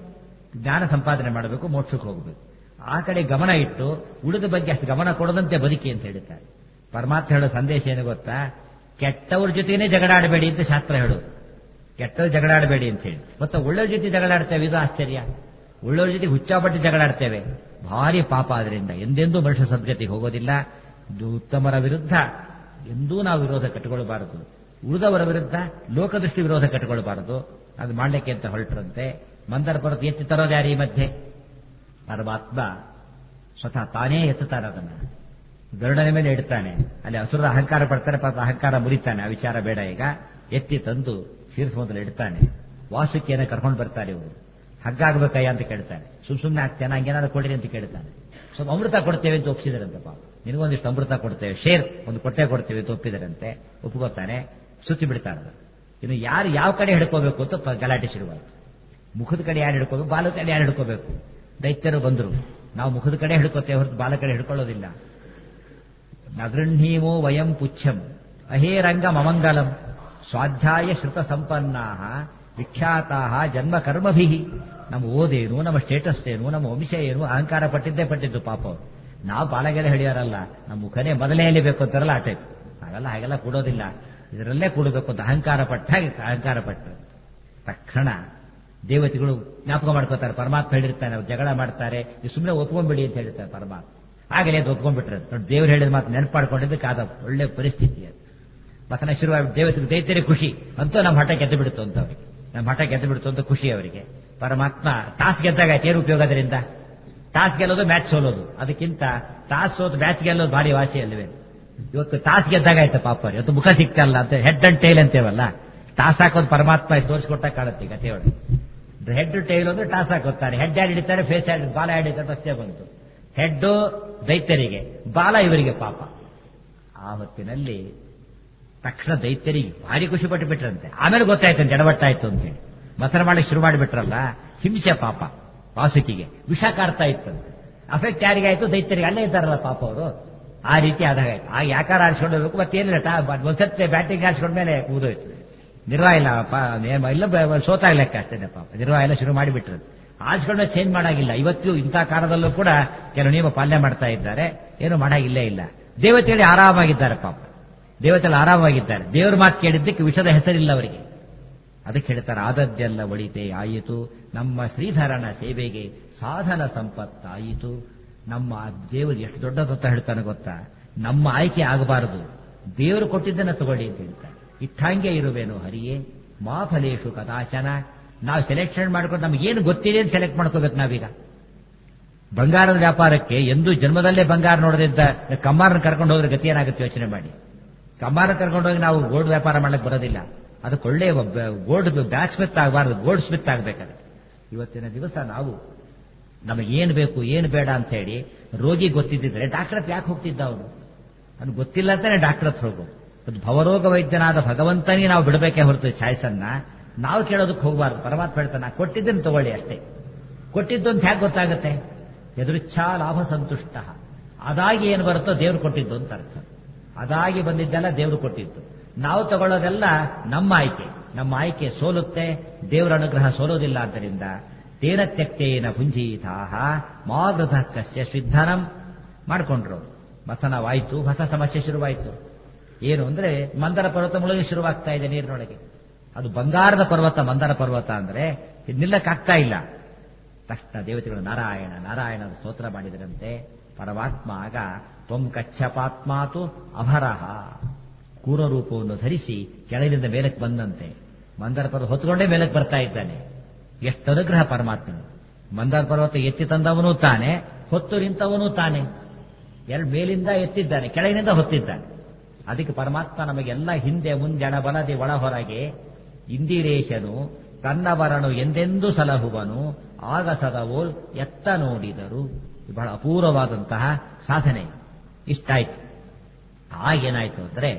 ಜ್ಞಾನ ಸಂಪಾದನೆ ಮಾಡಬೇಕು ಮೋಕ್ಷಕ್ಕೆ ಹೋಗಬೇಕು ಆ ಕಡೆ ಗಮನ ಇಟ್ಟು ಉಳಿದ ಬಗ್ಗೆ ಅಷ್ಟು ಗಮನ ಕೊಡದಂತೆ ಬದುಕಿ ಅಂತ ಹೇಳ್ತಾರೆ ಪರಮಾತ್ಮ ಹೇಳೋ ಸಂದೇಶ ಏನು ಗೊತ್ತಾ ಕೆಟ್ಟವ್ರ ಜೊತೆನೇ ಜಗಳಾಡಬೇಡಿ ಅಂತ ಶಾಸ್ತ್ರ ಹೇಳೋದು ಕೆಟ್ಟವ್ರು ಜಗಳಾಡಬೇಡಿ ಅಂತ ಹೇಳಿ ಮತ್ತೆ ಒಳ್ಳೆಯವ್ರ ಜೊತೆ ಜಗಳಾಡ್ತೇವೆ ಇದು ಆಶ್ಚರ್ಯ ಒಳ್ಳೆಯವ್ರ ಜೊತೆ ಹುಚ್ಚಾಪಟ್ಟು ಜಗಳಾಡ್ತೇವೆ ಭಾರಿ ಪಾಪ ಅದರಿಂದ ಎಂದೆಂದೂ ಮನುಷ್ಯ ಸದ್ಗತಿಗೆ ಹೋಗೋದಿಲ್ಲ ಇದು ಉತ್ತಮರ ವಿರುದ್ಧ ಎಂದೂ ನಾವು ವಿರೋಧ ಕಟ್ಟಿಕೊಳ್ಳಬಾರದು ಉಳಿದವರ ವಿರುದ್ಧ ಲೋಕದೃಷ್ಟಿ ವಿರೋಧ ಕಟ್ಟಿಕೊಳ್ಳಬಾರದು ಅದು ಮಾಡ್ಲಿಕ್ಕೆ ಅಂತ ಹೊರಟ್ರಂತೆ ಮಂದರ ಪರ್ವತ ಎತ್ತಿ ತರೋದು ಯಾರು ಈ ಮಧ್ಯೆ ಪರಮಾತ್ಮ ಸ್ವತಃ ತಾನೇ ಎತ್ತುತ್ತಾನೆ ಅದನ್ನ ಗರುಡನ ಮೇಲೆ ಇಡ್ತಾನೆ ಅಲ್ಲಿ ಹಸುರದ ಅಹಂಕಾರ ಪಡ್ತಾರೆ ಪಾಪ ಅಹಂಕಾರ ಮುರಿತಾನೆ ಆ ವಿಚಾರ ಬೇಡ ಈಗ ಎತ್ತಿ ತಂದು ಶೀರ್ಷಮದಲ್ಲಿ ಇಡ್ತಾನೆ ವಾಸುಕಿಯನ್ನು ಕರ್ಕೊಂಡು ಬರ್ತಾರೆ ಇವರು ಹಗ್ಗಾಗಬೇಕಯ್ಯ ಅಂತ ಕೇಳ್ತಾನೆ ಸುಮ್ ಸುಮ್ಮನೆ ಆಗ್ತೇನೆ ಹಂಗೇನಾದ್ರು ಕೊಡ್ರಿ ಅಂತ ಕೇಳ್ತಾನೆ ಸ್ವಲ್ಪ ಅಮೃತ ಕೊಡ್ತೇವೆ ಅಂತ ಒಪ್ಪಿಸಿದಾರಂತೆ ಪಾಪ ನಿನಗೊಂದಿಷ್ಟು ಅಮೃತ ಕೊಡ್ತೇವೆ ಶೇರ್ ಒಂದು ಕೊಟ್ಟೆ ಕೊಡ್ತೇವೆ ಅಂತ ಒಪ್ಪಿದರಂತೆ ಒಪ್ಕೋತಾನೆ ಸುತ್ತಿ ಬಿಡ್ತಾರೆ ಇನ್ನು ಯಾರು ಯಾವ ಕಡೆ ಹಿಡ್ಕೋಬೇಕು ಅಂತ ಪ- ಗಲಾಟೆ ಶುರುವಾಯಿತು ಮುಖದ ಕಡೆ ಯಾರು ಹಿಡ್ಕೋಬೇಕು ಬಾಲದ ಕಡೆ ಯಾರು ಹಿಡ್ಕೋಬೇಕು ದೈತ್ಯರು ಬಂದರು ನಾವು ಮುಖದ ಕಡೆ ಹಿಡ್ಕೋತೇವೆ ಹೊರತು ಬಾಲ ಕಡೆ ಹಿಡ್ಕೊಳ್ಳೋದಿಲ್ಲ ನಗೃಹೀಮೋ ವಯಂ ಪುಚ್ಛಂ ಅಹೇರಂಗ ಮಮಂಗಲಂ ಸ್ವಾಧ್ಯಾಯ ಶ್ರುತ ಸಂಪನ್ನಾ ವಿಖ್ಯಾತಾ ಜನ್ಮ ಕರ್ಮಭಿ ನಮ್ಮ ಓದೇನು ನಮ್ಮ ಸ್ಟೇಟಸ್ ಏನು ನಮ್ಮ ವಂಶ ಏನು ಅಹಂಕಾರ ಪಟ್ಟಿದ್ದೇ ಪಟ್ಟಿದ್ದು ಪಾಪ ಅವರು ನಾವು ಬಾಲಗೆರೆ ಹಿಡಿಯೋರಲ್ಲ ನಮ್ಮ ಮುಖನೇ ಮೊದಲೇ ಎಲಿಬೇಕು ಅಂತಾರಲ್ಲ ಆ ಟೈಪ್ ಹಾಗೆಲ್ಲ ಹಾಗೆಲ್ಲ ಕೂಡೋದಿಲ್ಲ ಇದರಲ್ಲೇ ಕೂಡಬೇಕು ಅಂತ ಅಹಂಕಾರ ಪಟ್ಟ ಹಾಗೆ ಅಹಂಕಾರ ಪಟ್ಟರು ತಕ್ಷಣ ದೇವತೆಗಳು ಜ್ಞಾಪಕ ಮಾಡ್ಕೋತಾರೆ ಪರಮಾತ್ಮ ಹೇಳಿರ್ತಾನೆ ಅವ್ರು ಜಗಳ ಮಾಡ್ತಾರೆ ನೀವು ಸುಮ್ಮನೆ ಒಪ್ಕೊಂಡ್ಬಿಡಿ ಅಂತ ಹೇಳ್ತಾರೆ ಪರಮಾತ್ಮ ಆಗಲೇ ಅದು ಒಪ್ಕೊಂಡ್ಬಿಟ್ರೆ ನೋಡಿ ದೇವ್ರು ಹೇಳಿದ ಮಾತು ನೆನಪು ಮಾಡ್ಕೊಂಡಿದ್ದಕ್ಕೆ ಆದ ಒಳ್ಳೆ ಪರಿಸ್ಥಿತಿ ಅದು ಮತನ ಶುರುವಾಗಿ ದೇವತೆಗೆ ದೈತ್ಯರಿಗೆ ಖುಷಿ ಅಂತೂ ನಮ್ಮ ಹಠ ಗೆದ್ದು ಬಿಡ್ತು ಅಂತ ಅವರಿಗೆ ನಮ್ಮ ಹಠ ಗೆದ್ದು ಬಿಡ್ತು ಅಂತ ಖುಷಿ ಅವರಿಗೆ ಪರಮಾತ್ಮ ಟಾಸ್ ಗೆದ್ದಾಗ ಆಯ್ತು ಏನು ಉಪಯೋಗ ಅದರಿಂದ ಟಾಸ್ ಗೆಲ್ಲೋದು ಮ್ಯಾಚ್ ಸೋಲೋದು ಅದಕ್ಕಿಂತ ಟಾಸ್ ಸೋತು ಮ್ಯಾಚ್ ಗೆಲ್ಲೋದು ಭಾರಿ ವಾಸಿ ಅಲ್ವೇ ಇವತ್ತು ಟಾಸ್ ಗೆದ್ದಾಗ ಆಯ್ತು ಪಾಪ ಅವ್ರು. ಇವತ್ತು ಮುಖ ಸಿಗ್ತಲ್ಲ ಅಂತ ಹೆಡ್ ಅಂಡ್ ಟೈಲ್ ಅಂತೇವಲ್ಲ ಟಾಸ್ ಹಾಕೋದು ಪರಮಾತ್ಮ ತೋರಿಸ್ಕೊಟ್ಟಾಗ ಕಾಣುತ್ತೆ ಈಗ ಕಥೆಯೊಳಗೆ ಹೆಡ್ ಟೈಲ್ ಅಂದ್ರೆ ಟಾಸ್ ಹಾಕೋತಾರೆ ಹೆಡ್ ಹ್ಯಾಡ್ ಹಿಡಿತಾರೆ ಫೇಸ್ ಹ್ಯಾಡ್ ಬಾಲ ಹ್ಯಾಡ್ ಹಿಡಿತಾರೆ ಅಷ್ಟೇ ಬಂತು ಹೆಡ್ ದೈತ್ಯರಿಗೆ ಬಾಲ ಇವರಿಗೆ ಪಾಪ ಆ ಹೊತ್ತಿನಲ್ಲಿ ತಕ್ಷಣ ದೈತ್ಯರಿಗೆ ಭಾರಿ ಖುಷಿ ಪಟ್ಟು ಬಿಟ್ರಂತೆ ಆಮೇಲೆ ಗೊತ್ತಾಯ್ತಂತೆ ಎಡವಟ್ಟಾಯ್ತು ಅಂತೇಳಿ ಮಥನ ಮಾಡಕ್ಕೆ ಶುರು ಮಾಡಿಬಿಟ್ರಲ್ಲ ಹಿಂಸೆ ಪಾಪ ವಾಸುಕಿಗೆ ವಿಷ ಕಾರ್ತಾ ಇತ್ತಂತೆ ಅಫೆಕ್ಟ್ ಯಾರಿಗಾಯ್ತು ದೈತ್ಯರಿಗೆ ಅಲ್ಲೇ ಇದ್ದಾರಲ್ಲ ಪಾಪ ಅವರು ಆ ರೀತಿ ಆದಾಗಾಯ್ತು ಆಗ ಯಾಕಾರ ಆರಿಸ್ಕೊಂಡು ಹೋಗ್ಬೇಕು ಮತ್ತೇನಿಲ್ಲ ಟಾ ಒಂದ್ಸತ್ತೆ ಬ್ಯಾಟಿಂಗ್ ಆರಿಸ್ಕೊಂಡ್ಮೇಲೆ ಕೂದೋಯ್ತು ನಿರ್ವಾಹ ಇಲ್ಲ ಪಾ- ನೇ- ಇಲ್ಲ ಬ- ಸೋತಾಗ ಲೆಕ್ಕ ಅಷ್ಟೇನೆ ಪಾಪ ನಿರ್ವಾಹ ಎಲ್ಲ ಶುರು ಮಾಡಿಬಿಟ್ರು ಆರಿಸ್ಕೊಂಡ್ರೆ ಚೇಂಜ್ ಮಾಡಾಗಿಲ್ಲ ಇವತ್ತು ಇಂಥ ಕಾಲದಲ್ಲೂ ಕೂಡ ಕೆಲವು ನಿಯಮ ಪಾಲನೆ ಮಾಡ್ತಾ ಇದ್ದಾರೆ ಏನು ಮಾಡಾಗಿಲ್ಲೇ ಇಲ್ಲ ದೇವತೆಗಳು ಆರಾಮಾಗಿದ್ದಾರೆ ಪಾಪ ದೇವತೆಗಳು ಆರಾಮಾಗಿದ್ದಾರೆ ದೇವರ ಮಾತು ಕೇಳಿದ್ದಕ್ಕೆ ವಿಷದ ಹೆಸರಿಲ್ಲ ಅವರಿಗೆ ಅದಕ್ಕೆ ಹೇಳ್ತಾರೆ ಆದದ್ದೆಲ್ಲ ಒಳಿತೆ ಆಯಿತು ನಮ್ಮ ಶ್ರೀಧರನ ಸೇವೆಗೆ ಸಾಧನ ಸಂಪತ್ತಾಯಿತು ನಮ್ಮ ದೇವರು ಎಷ್ಟು ದೊಡ್ಡದಂತ ಹೇಳ್ತಾನೆ ಗೊತ್ತಾ ನಮ್ಮ ಆಯ್ಕೆ ಆಗಬಾರದು ದೇವರು ಕೊಟ್ಟಿದ್ದನ್ನ ತಗೊಳ್ಳಿ ಅಂತ ಹೇಳ್ತಾರೆ ಇಟ್ಟಂಗೆ ಇರುವೇನು ಹರಿಯೇ ಮಾ ಫಲೇಶು ಕದಾಶನ ನಾವು ಸೆಲೆಕ್ಷನ್ ಮಾಡ್ಕೊಂಡು ನಮ್ಗೆ ಏನು ಗೊತ್ತಿದೆ ಅಂತ ಸೆಲೆಕ್ಟ್ ಮಾಡ್ಕೋಬೇಕು ನಾವೀಗ ಬಂಗಾರದ ವ್ಯಾಪಾರಕ್ಕೆ ಎಂದು ಜನ್ಮದಲ್ಲೇ ಬಂಗಾರ ನೋಡದಿದ್ದ ಕಮ್ಮಾರನ ಕರ್ಕೊಂಡು ಹೋದ್ರೆ ಗತಿ ಏನಾಗುತ್ತೆ ಯೋಚನೆ ಮಾಡಿ ಕಮ್ಮಾರ ಕರ್ಕೊಂಡು ಹೋಗಿ ನಾವು ಗೋಲ್ಡ್ ವ್ಯಾಪಾರ ಮಾಡ್ಲಿಕ್ಕೆ ಬರೋದಿಲ್ಲ ಅದಕ್ಕೆ ಒಳ್ಳೆ ಗೋಲ್ಡ್ ಬ್ಯಾಕ್ ಸ್ಮಿತ್ ಆಗಬಾರ್ದು ಗೋಲ್ಡ್ ಸ್ಮಿತ್ ಆಗ್ಬೇಕಾದ್ರೆ ಇವತ್ತಿನ ದಿವಸ ನಾವು ನಮಗೇನು ಬೇಕು ಏನು ಬೇಡ ಅಂತ ಹೇಳಿ ರೋಗಿ ಗೊತ್ತಿದ್ದಿದ್ರೆ ಡಾಕ್ಟರ್ ಹತ್ರ ಯಾಕೆ ಹೋಗ್ತಿದ್ದ ಅವನು ಅವ್ನು ಗೊತ್ತಿಲ್ಲ ಅಂತಾನೆ ಡಾಕ್ಟರ್ ಹತ್ರ ಹೋಗೋದು ಅದು ಭವರೋಗ ವೈದ್ಯನಾದ ಭಗವಂತನಿಗೆ ನಾವು ಬಿಡಬೇಕೇ ಹೊರತು ಚಾಯ್ಸನ್ನ ನಾವು ಕೇಳೋದಕ್ಕೆ ಹೋಗಬಾರ್ದು ಪರಮಾತ್ಮ ಹೇಳ್ತಾನೆ ನಾ ಕೊಟ್ಟಿದ್ದನ್ನು ತಗೊಳ್ಳಿ ಅಷ್ಟೇ ಕೊಟ್ಟಿದ್ದು ಅಂತ ಹೇಗೆ ಗೊತ್ತಾಗುತ್ತೆ ಎದುರಿಚ್ಛಾ ಲಾಭ ಸಂತುಷ್ಟ ಅದಾಗಿ ಏನು ಬರುತ್ತೋ ದೇವ್ರು ಕೊಟ್ಟಿದ್ದು ಅಂತ ಅರ್ಥ ಅದಾಗಿ ಬಂದಿದ್ದೆಲ್ಲ ದೇವ್ರು ಕೊಟ್ಟಿದ್ದು ನಾವು ತಗೊಳ್ಳೋದೆಲ್ಲ ನಮ್ಮ ಆಯ್ಕೆ ನಮ್ಮ ಆಯ್ಕೆ ಸೋಲುತ್ತೆ ದೇವರ ಅನುಗ್ರಹ ಸೋಲೋದಿಲ್ಲ ಆದ್ದರಿಂದ ತೇನ ತ್ಯಕ್ತೇನ ಭುಂಜೀತಾಹ ಮಾಗೃತ ಕಸ್ಯ ಶ್ವಿಧನಂ ಮಾಡ್ಕೊಂಡ್ರು ಮಥನವಾಯ್ತು ಹೊಸ ಸಮಸ್ಯೆ ಶುರುವಾಯಿತು ಏನು ಅಂದ್ರೆ ಮಂದರ ಪರ್ವತ ಮುಳುಗಿ ಶುರುವಾಗ್ತಾ ಇದೆ ನೀರಿನೊಳಗೆ ಅದು ಬಂಗಾರದ ಪರ್ವತ ಮಂದರ ಪರ್ವತ ಅಂದ್ರೆ ನಿಲ್ಲಕ್ಕಾಗ್ತಾ ಇಲ್ಲ ತಕ್ಷಣ ದೇವತೆಗಳು ನಾರಾಯಣ ನಾರಾಯಣ ಸ್ತೋತ್ರ ಮಾಡಿದರಂತೆ ಪರಮಾತ್ಮ ಆಗ ತ್ವಂ ಕಚ್ಚಪಾತ್ಮಾತು ಅಭರಹ ಕೂರ ರೂಪವನ್ನು ಧರಿಸಿ ಕೆಳಗಿನಿಂದ ಮೇಲಕ್ಕೆ ಬಂದಂತೆ ಮಂದರ ಪರ್ವತ ಹೊತ್ಕೊಂಡೇ ಮೇಲಕ್ಕೆ ಬರ್ತಾ ಇದ್ದಾನೆ ಎಷ್ಟು ಅನುಗ್ರಹ ಪರಮಾತ್ಮನ ಮಂದಾರ ಪರ್ವತ ಎತ್ತಿ ತಂದವನು ತಾನೆ ಹೊತ್ತು ನಿಂತವನು ತಾನೆ ಎರಡು ಮೇಲಿಂದ ಎತ್ತಿದ್ದಾನೆ ಕೆಳಗಿನಿಂದ ಹೊತ್ತಿದ್ದಾನೆ ಅದಕ್ಕೆ ಪರಮಾತ್ಮ ನಮಗೆಲ್ಲ ಹಿಂದೆ ಮುಂದೆ ಅಣ ಬಲದಿ ಒಳ ಹೊರಗೆ ಇಂದಿರೇಶನು ತನ್ನವರನು ಎಂದೆಂದೂ ಸಲಹುವನು ಆಗಸದವೋಲ್ ಎತ್ತ ನೋಡಿದರು ಬಹಳ ಅಪೂರ್ವವಾದಂತಹ ಸಾಧನೆ ಇಷ್ಟಾಯ್ತು ಆಗೇನಾಯ್ತು ಅಂದ್ರೆ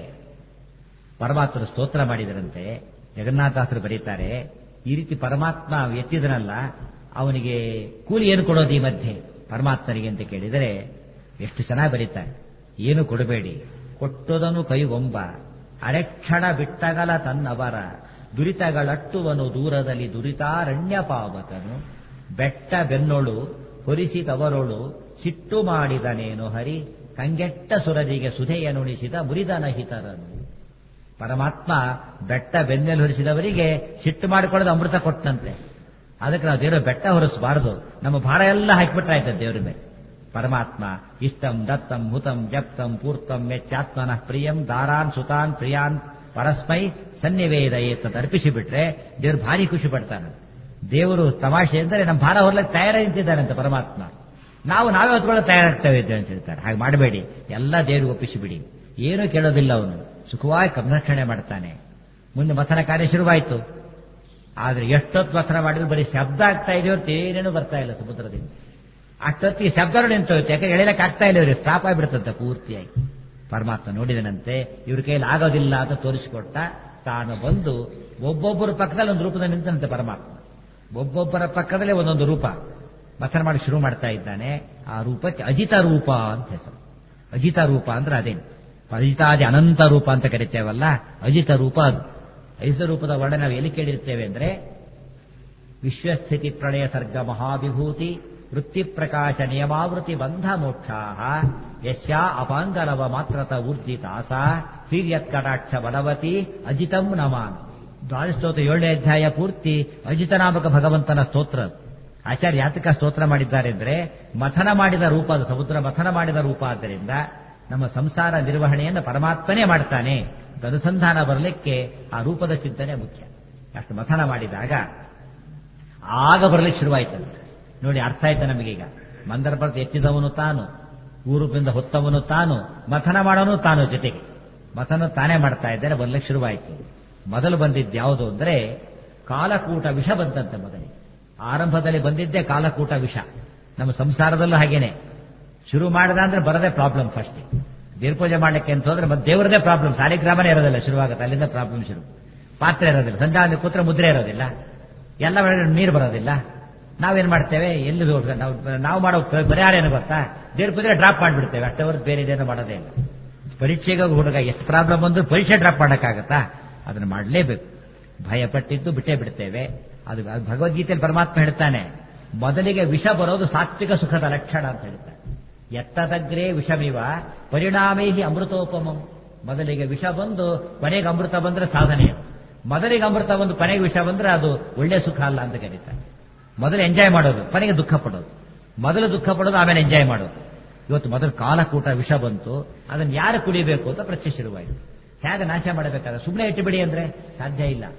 ಪರಮಾತ್ಮನ ಸ್ತೋತ್ರ ಮಾಡಿದರಂತೆ ಜಗನ್ನಾಥಾಸರು ಬರೀತಾರೆ ಈ ರೀತಿ ಪರಮಾತ್ಮ ಎತ್ತಿದನಲ್ಲ ಅವನಿಗೆ ಕೂಲಿ ಏನು ಕೊಡೋದು ಈ ಮಧ್ಯೆ ಪರಮಾತ್ಮನಿಗೆ ಅಂತ ಕೇಳಿದರೆ ಎಷ್ಟು ಚೆನ್ನಾಗಿ ಬರೀತಾರೆ ಏನು ಕೊಡಬೇಡಿ ಕೊಟ್ಟುದನು ಕೈಗೊಂಬ ಅರೆಕ್ಷಣ ಬಿಟ್ಟಗಲ ತನ್ನವರ ದುರಿತಗಳಟ್ಟುವನು ದೂರದಲ್ಲಿ ದುರಿತಾರಣ್ಯ ಪಾವಕನು ಬೆಟ್ಟ ಬೆನ್ನೊಳು ಹೊರಿಸಿದವರೊಳು ಸಿಟ್ಟು ಮಾಡಿದನೇನು ಹರಿ ಕಂಗೆಟ್ಟ ಸುರದಿಗೆ ಸುಧೆಯನುಣಿಸಿದ ಮುರಿದನ ಹಿತರನು ಪರಮಾತ್ಮ ಬೆಟ್ಟ ಬೆನ್ನೆಲು ಹೊರಿಸಿದವರಿಗೆ ಸಿಟ್ಟು ಮಾಡಿಕೊಳ್ಳೋದು ಅಮೃತ ಕೊಟ್ಟಂತೆ ಅದಕ್ಕೆ ನಾವು ದೇವರ ಬೆಟ್ಟ ಹೊರಿಸಬಾರದು ನಮ್ಮ ಭಾರ ಎಲ್ಲ ಹಾಕಿಬಿಟ್ರಾಯ್ತದೆ ದೇವರ ಮೇಲೆ ಪರಮಾತ್ಮ ಇಷ್ಟಂ ದತ್ತಂ ಹುತಂ ಜಪ್ತಂ ಪೂರ್ತಂ ಮೆಚ್ಚಾತ್ಮನಃ ಪ್ರಿಯಂ ದಾರಾನ್ ಸುತಾನ್ ಪ್ರಿಯಾನ್ ಪರಸ್ಮೈ ಸನ್ನಿವೇದ ಏತದ್ ಅರ್ಪಿಸಿಬಿಟ್ರೆ ದೇವರು ಭಾರಿ ಖುಷಿ ಪಡ್ತಾನೆ ದೇವರು ತಮಾಷೆ ಅಂದರೆ ನಮ್ಮ ಭಾರ ಹೊರಲಕ್ಕೆ ತಯಾರಾಗಿ ನಿಂತಿದ್ದಾನಂತೆ ಪರಮಾತ್ಮ ನಾವು ನಾವೇ ಹೊತ್ಕೊಳ್ಳೋ ತಯಾರಾಗ್ತೇವೆ ಅಂತ ಹೇಳ್ತಾರೆ ಹಾಗೆ ಮಾಡಬೇಡಿ ಎಲ್ಲ ದೇವರಿಗೆ ಒಪ್ಪಿಸಿಬಿಡಿ ಏನೂ ಕೇಳೋದಿಲ್ಲ ಅವನು ಸುಖವಾಗಿ ಸಂರಕ್ಷಣೆ ಮಾಡ್ತಾನೆ ಮುಂದೆ ಮಥನ ಕಾರ್ಯ ಶುರುವಾಯಿತು ಆದ್ರೆ ಎಷ್ಟೊತ್ತು ಮಥನ ಮಾಡಿದ್ರು ಬರೀ ಶಬ್ದ ಆಗ್ತಾ ಇದೆಯೋ ಏನೇನು ಬರ್ತಾ ಇಲ್ಲ ಸಮುದ್ರದಿಂದ ಅಷ್ಟೊತ್ತಿಗೆ ಶಬ್ದ ನಿಂತೋಯ್ತು ಯಾಕಂದ್ರೆ ಎಳೆಯಕ್ಕೆ ಆಗ್ತಾ ಇಲ್ಲ ಇವ್ರಿಗೆ ಸ್ಟಾಪ್ ಆಗಿಬಿಡುತ್ತಂತೆ ಪೂರ್ತಿಯಾಗಿ ಪರಮಾತ್ಮ ನೋಡಿದನಂತೆ ಇವ್ರ ಕೈಯಲ್ಲಿ ಆಗೋದಿಲ್ಲ ಅಂತ ತೋರಿಸಿಕೊಟ್ಟ ತಾನು ಬಂದು ಒಬ್ಬೊಬ್ಬರ ಪಕ್ಕದಲ್ಲಿ ಒಂದು ರೂಪದಲ್ಲಿ ನಿಂತಂತೆ ಪರಮಾತ್ಮ ಒಬ್ಬೊಬ್ಬರ ಪಕ್ಕದಲ್ಲೇ ಒಂದೊಂದು ರೂಪ ಮಥನ ಮಾಡಿ ಶುರು ಮಾಡ್ತಾ ಇದ್ದಾನೆ ಆ ರೂಪಕ್ಕೆ ಅಜಿತ ರೂಪ ಅಂತ ಹೆಸರು ಅಜಿತ ರೂಪ ಅಂದ್ರೆ ಅದೇನು ಅಜಿತಾದಿ ಅನಂತ ರೂಪ ಅಂತ ಕರಿತೇವಲ್ಲ ಅಜಿತ ರೂಪ ಅದು ಅಜಿತ ರೂಪದ ವರ್ಣನೆ ನಾವು ಎಲ್ಲಿ ಕೇಳಿರ್ತೇವೆ ಅಂದ್ರೆ ವಿಶ್ವಸ್ಥಿತಿ ಪ್ರಳಯ ಸರ್ಗ ಮಹಾವಿಭೂತಿ ವೃತ್ತಿ ಪ್ರಕಾಶ ನಿಯಮಾವೃತಿ ಬಂಧ ಮೋಕ್ಷಾ ಯಶ್ಯಾ ಅಪಾಂಗಲವ ಮಾತ್ರತ ಊರ್ಜಿತಾಸ ಹಿರಿಯತ್ಕಟಾಕ್ಷ ಬಲವತಿ ಅಜಿತಂ ನಮಾನ್ ದ್ವಾದಶೋತ್ರ ಏಳನೇ ಅಧ್ಯಾಯ ಪೂರ್ತಿ ಅಜಿತನಾಮಕ ಭಗವಂತನ ಸ್ತೋತ್ರ ಆಚಾರ್ಯ ಯಾತಕ ಸ್ತೋತ್ರ ಮಾಡಿದ್ದಾರೆ ಅಂದ್ರೆ ಮಥನ ಮಾಡಿದ ರೂಪ ಅದು ಸಮುದ್ರ ಮಥನ ಮಾಡಿದ ರೂಪ ಆದ್ದರಿಂದ ನಮ್ಮ ಸಂಸಾರ ನಿರ್ವಹಣೆಯನ್ನು ಪರಮಾತ್ಮನೇ ಮಾಡ್ತಾನೆ ಅನುಸಂಧಾನ ಬರಲಿಕ್ಕೆ ಆ ರೂಪದ ಚಿಂತನೆ ಮುಖ್ಯ ಅಷ್ಟು ಮಥನ ಮಾಡಿದಾಗ ಆಗ ಬರಲಿಕ್ಕೆ ಶುರುವಾಯ್ತಂತೆ ನೋಡಿ ಅರ್ಥ ಆಯ್ತಾ ನಮಗೀಗ ಮಂದರ ಪರ್ವತ ಎತ್ತಿದವನು ತಾನು ಊರುಪಿಂದ ಹೊತ್ತವನು ತಾನು ಮಥನ ಮಾಡೋನು ತಾನು ಜೊತೆಗೆ ಮಥನ ತಾನೇ ಮಾಡ್ತಾ ಇದ್ದಾರೆ ಬರ್ಲಿಕ್ಕೆ ಶುರುವಾಯಿತು ಮೊದಲು ಬಂದಿದ್ದು ಯಾವುದು ಅಂದ್ರೆ ಕಾಲಕೂಟ ವಿಷ ಬಂತಂತೆ ಮೊದಲಿಗೆ ಆರಂಭದಲ್ಲಿ ಬಂದಿದ್ದೇ ಕಾಲಕೂಟ ವಿಷ ನಮ್ಮ ಸಂಸಾರದಲ್ಲೂ ಹಾಗೇನೆ ಶುರು ಮಾಡಿದ ಅಂದ್ರೆ ಬರದೇ ಪ್ರಾಬ್ಲಮ್ ಫಸ್ಟ್ ದೇವ್ರ ಪೂಜೆ ಮಾಡ್ಲಿಕ್ಕೆ ಅಂತ ಹೋದ್ರೆ ಮತ್ತೆ ದೇವರದೇ ಪ್ರಾಬ್ಲಮ್ ಸಾಲಿಗ್ರಾಮನೇ ಇರೋದಿಲ್ಲ ಶುರುವಾಗುತ್ತೆ ಅಲ್ಲಿಂದ ಪ್ರಾಬ್ಲಮ್ ಶುರು ಪಾತ್ರೆ ಇರೋದಿಲ್ಲ ಸಂಜಾನೆ ಕೂತ್ರೆ ಮುದ್ರೆ ಇರೋದಿಲ್ಲ ಎಲ್ಲ ನೀರು ಬರೋದಿಲ್ಲ ನಾವೇನ್ ಮಾಡ್ತೇವೆ ಎಲ್ಲಿ ನಾವು ನಾವು ಮಾಡೋ ಪರಿಹಾರ ಏನು ಗೊತ್ತಾ ದೇವ್ರ ಪೂಜೆ ಡ್ರಾಪ್ ಮಾಡಿಬಿಡ್ತೇವೆ ಅಷ್ಟವರೆಗೆ ಬೇರೆ ಇದೇನು ಮಾಡೋದೇ ಇಲ್ಲ ಪರೀಕ್ಷೆಗೆ ಹುಡುಗ ಎಷ್ಟು ಪ್ರಾಬ್ಲಮ್ ಬಂದ್ರು ಪರೀಕ್ಷೆ ಡ್ರಾಪ್ ಮಾಡೋಕ್ಕಾಗತ್ತಾ ಅದನ್ನು ಮಾಡಲೇಬೇಕು ಭಯ ಪಟ್ಟಿದ್ದು ಬಿಟ್ಟೇ ಬಿಡ್ತೇವೆ ಅದು ಭಗವದ್ಗೀತೆಯಲ್ಲಿ ಪರಮಾತ್ಮ ಹೇಳ್ತಾನೆ ಮೊದಲಿಗೆ ವಿಷ ಬರೋದು ಸಾತ್ವಿಕ ಸುಖದ ಲಕ್ಷಣ ಅಂತ ಹೇಳ್ತಾನೆ ಎತ್ತದಗ್ರೇ ವಿಷಮಿವ ಪರಿಣಾಮೇಹಿ ಅಮೃತೋಪಮಂ ಮೊದಲಿಗೆ ವಿಷ ಬಂದು ಕೊನೆಗೆ ಅಮೃತ ಬಂದ್ರೆ ಸಾಧನೆ ಮೊದಲಿಗೆ ಅಮೃತ ಬಂದು ಕೊನೆಗೆ ವಿಷ ಬಂದ್ರೆ ಅದು ಒಳ್ಳೆ ಸುಖ ಅಲ್ಲ ಅಂತ ಕರೀತಾರೆ ಮೊದಲು ಎಂಜಾಯ್ ಮಾಡೋದು ಕೊನೆಗೆ ದುಃಖ ಪಡೋದು ಮೊದಲು ದುಃಖ ಪಡೋದು ಆಮೇಲೆ ಎಂಜಾಯ್ ಮಾಡೋದು ಇವತ್ತು ಮೊದಲು ಕಾಲಕೂಟ ವಿಷ ಬಂತು ಅದನ್ನು ಯಾರು ಕುಡಿಬೇಕು ಅಂತ ಪ್ರಶ್ನೆ ಶುರುವಾಯಿತು ಹೇಗೆ ನಾಶ ಮಾಡಬೇಕಾದ್ರೆ ಸುಮ್ಮನೆ ಇಟ್ಟುಬಿಡಿ ಅಂದ್ರೆ ಸಾಧ್ಯ ಇಲ್ಲ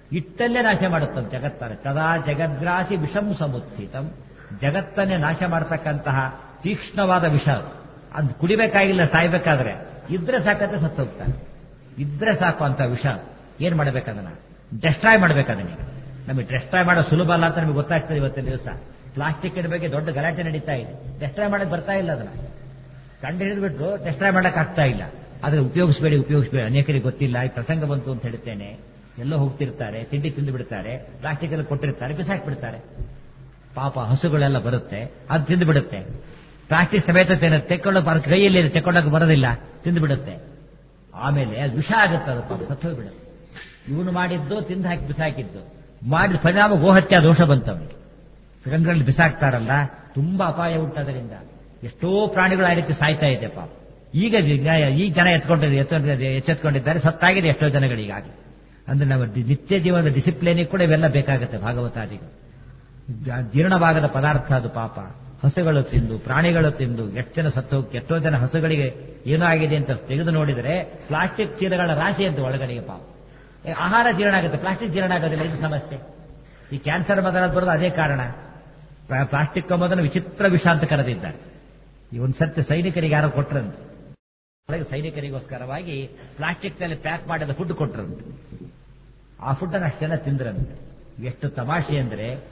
ಇಟ್ಟಲ್ಲೇ ನಾಶ ಮಾಡುತ್ತಂತೆ ಜಗತ್ತನ್ನು ತದಾ ಜಗದ್ರಾಸಿ ವಿಷಂ ಸಮುತ್ಥಿತಂ ಜಗತ್ತನ್ನೇ ನಾಶ ಮಾಡತಕ್ಕಂತಹ ತೀಕ್ಷ್ಣವಾದ ವಿಷ ಅದು. ಅದು ಕುಡಿಬೇಕಾಗಿಲ್ಲ ಸಾಯ್ಬೇಕಾದ್ರೆ ಇದ್ರೆ ಸಾಕತ್ತೆ ಸತ್ತು ಹೋಗ್ತಾನೆ ಇದ್ರೆ ಸಾಕು ಅಂತ ವಿಷ ಏನ್ ಮಾಡ್ಬೇಕದನ್ನ ಡೆಸ್ಟ್ರಾಯ್ ಮಾಡ್ಬೇಕದನ್ನ ನಮಗೆ ಡೆಸ್ಟ್ರಾಯ್ ಮಾಡೋ ಸುಲಭ ಅಲ್ಲ ಅಂತ ನಮಗೆ ಗೊತ್ತಾಗ್ತದೆ ಇವತ್ತಿನ ದಿವಸ ಪ್ಲಾಸ್ಟಿಕ್ ಬಗ್ಗೆ ದೊಡ್ಡ ಗಲಾಟೆ ನಡೀತಾ ಇದೆ ಡೆಸ್ಟ್ರಾಯ್ ಮಾಡಕ್ ಬರ್ತಾ ಇಲ್ಲ ಅದನ್ನ ಕಂಡು ಹಿಡಿದ್ಬಿಟ್ರು ಡೆಸ್ಟ್ರಾಯ್ ಮಾಡಕ್ ಆಗ್ತಾ ಇಲ್ಲ ಆದ್ರೆ ಉಪಯೋಗಿಸಬೇಡಿ ಉಪಯೋಗಿಸಬೇಡಿ ಅನೇಕರಿಗೆ ಗೊತ್ತಿಲ್ಲ ಈ ಪ್ರಸಂಗ ಬಂತು ಅಂತ ಹೇಳ್ತೇನೆ ಎಲ್ಲೋ ಹೋಗ್ತಿರ್ತಾರೆ ತಿಂಡಿ ತಿಂದು ಬಿಡ್ತಾರೆ ಪ್ಲಾಸ್ಟಿಕ್ ಎಲ್ಲ ಕೊಟ್ಟಿರ್ತಾರೆ ಬಿಸಾಕ್ಬಿಡ್ತಾರೆ ಪಾಪ ಹಸುಗಳೆಲ್ಲ ಬರುತ್ತೆ ಅದು ತಿಂದು ಬಿಡುತ್ತೆ ಪ್ಲಾಸ್ಟಿಕ್ ಸಮೇತ ತಿನ್ನ ತೆಕ್ಕೊಳ್ಳೋ ಬರ ಕೈಯಲ್ಲಿ ತೆಕ್ಕೊಳ್ಳೋಕೆ ಬರೋದಿಲ್ಲ ತಿಂದು ಬಿಡುತ್ತೆ ಆಮೇಲೆ ಅದು ವಿಷ ಆಗುತ್ತೆ ಅದು ಪಾಪ ಸತ್ತು ಹೋಗ್ಬಿಡುತ್ತೆ ಇವನು ಮಾಡಿದ್ದು ತಿಂದು ಹಾಕಿ ಬಿಸಾಕಿದ್ದು ಮಾಡಿದ ಪರಿಣಾಮ ಗೋಹತ್ಯೆ ದೋಷ ಬಂತು ಅವನಿಗೆ ರಂಗಗಳಲ್ಲಿ ಬಿಸಾಕ್ತಾರಲ್ಲ ತುಂಬಾ ಅಪಾಯ ಉಂಟದರಿಂದ ಎಷ್ಟೋ ಪ್ರಾಣಿಗಳು ಆ ರೀತಿ ಸಾಯ್ತಾ ಇದೆ ಪಾಪ ಈಗ ಜನ- ಈ ಜನ ಎತ್ಕೊಂಡಿದ್ದಾರೆ ಎತ್ಕೊಂಡಿದ್ದಾರೆ ಎಚ್ಚೆತ್ಕೊಂಡಿದ್ದಾರೆ ಸತ್ತಾಗಿದೆ ಎಷ್ಟೋ ಜನಗಳಿಗಾಗಿ ಅಂದ್ರೆ ನಮ್ಮ ದಿ- ನಿತ್ಯ ಜೀವನದ ಡಿಸಿಪ್ಲಿನಿಗೆ ಕೂಡ ಇವೆಲ್ಲ ಬೇಕಾಗುತ್ತೆ ಭಾಗವತಾದಿಗಳು ಜ- ಜೀರ್ಣವಾಗದ ಪದಾರ್ಥ ಅದು ಪಾಪ ಹಸುಗಳು ತಿಂದು ಪ್ರಾಣಿಗಳು ತಿಂದು ಎಷ್ಟು ಜನ ಸತ್ತು ಹೋಗಿ ಎಷ್ಟೋ ಜನ ಹಸುಗಳಿಗೆ ಏನೋ ಆಗಿದೆ ಅಂತ ತೆಗೆದು ನೋಡಿದರೆ ಪ್ಲಾಸ್ಟಿಕ್ ಚೀಲಗಳ ರಾಶಿ ಅಂತ ಒಳಗಡೆಗೆ ಪಾಪ ಏ, ಆಹಾರ ಜೀರ್ಣ ಆಗುತ್ತೆ ಪ್ಲಾಸ್ಟಿಕ್ ಜೀರ್ಣ ಆಗೋದಿಲ್ಲ ಇದು ಸಮಸ್ಯೆ ಈ ಕ್ಯಾನ್ಸರ್ ಮೊದಲಾದ ಬರೋದು ಅದೇ ಕಾರಣ ಪ್ಲಾ- ಪ್ಲಾಸ್ಟಿಕ್ ಮೊದಲು ವಿಚಿತ್ರ ವಿಷ ಅಂತ ಕರೆದಿದ್ದಾರೆ ಈ ಒಂದು ಸರ್ತಿ ಸೈನಿಕರಿಗೆ ಯಾರೋ ಕೊಟ್ರಂತೆ ಒಳಗೆ ಸೈನಿಕರಿಗೋಸ್ಕರವಾಗಿ ಪ್ಲಾಸ್ಟಿಕ್ ನಲ್ಲಿ ಪ್ಯಾಕ್ ಮಾಡಿದ ಫುಡ್ ಕೊಟ್ರಂತೆ ಆ ಫುಡ್ ಅನ್ನು ಅಷ್ಟು ಜನ ತಿಂದ್ರಂತೆ ಎಷ್ಟು ತಮಾಷೆ ಅಂದ್ರೆ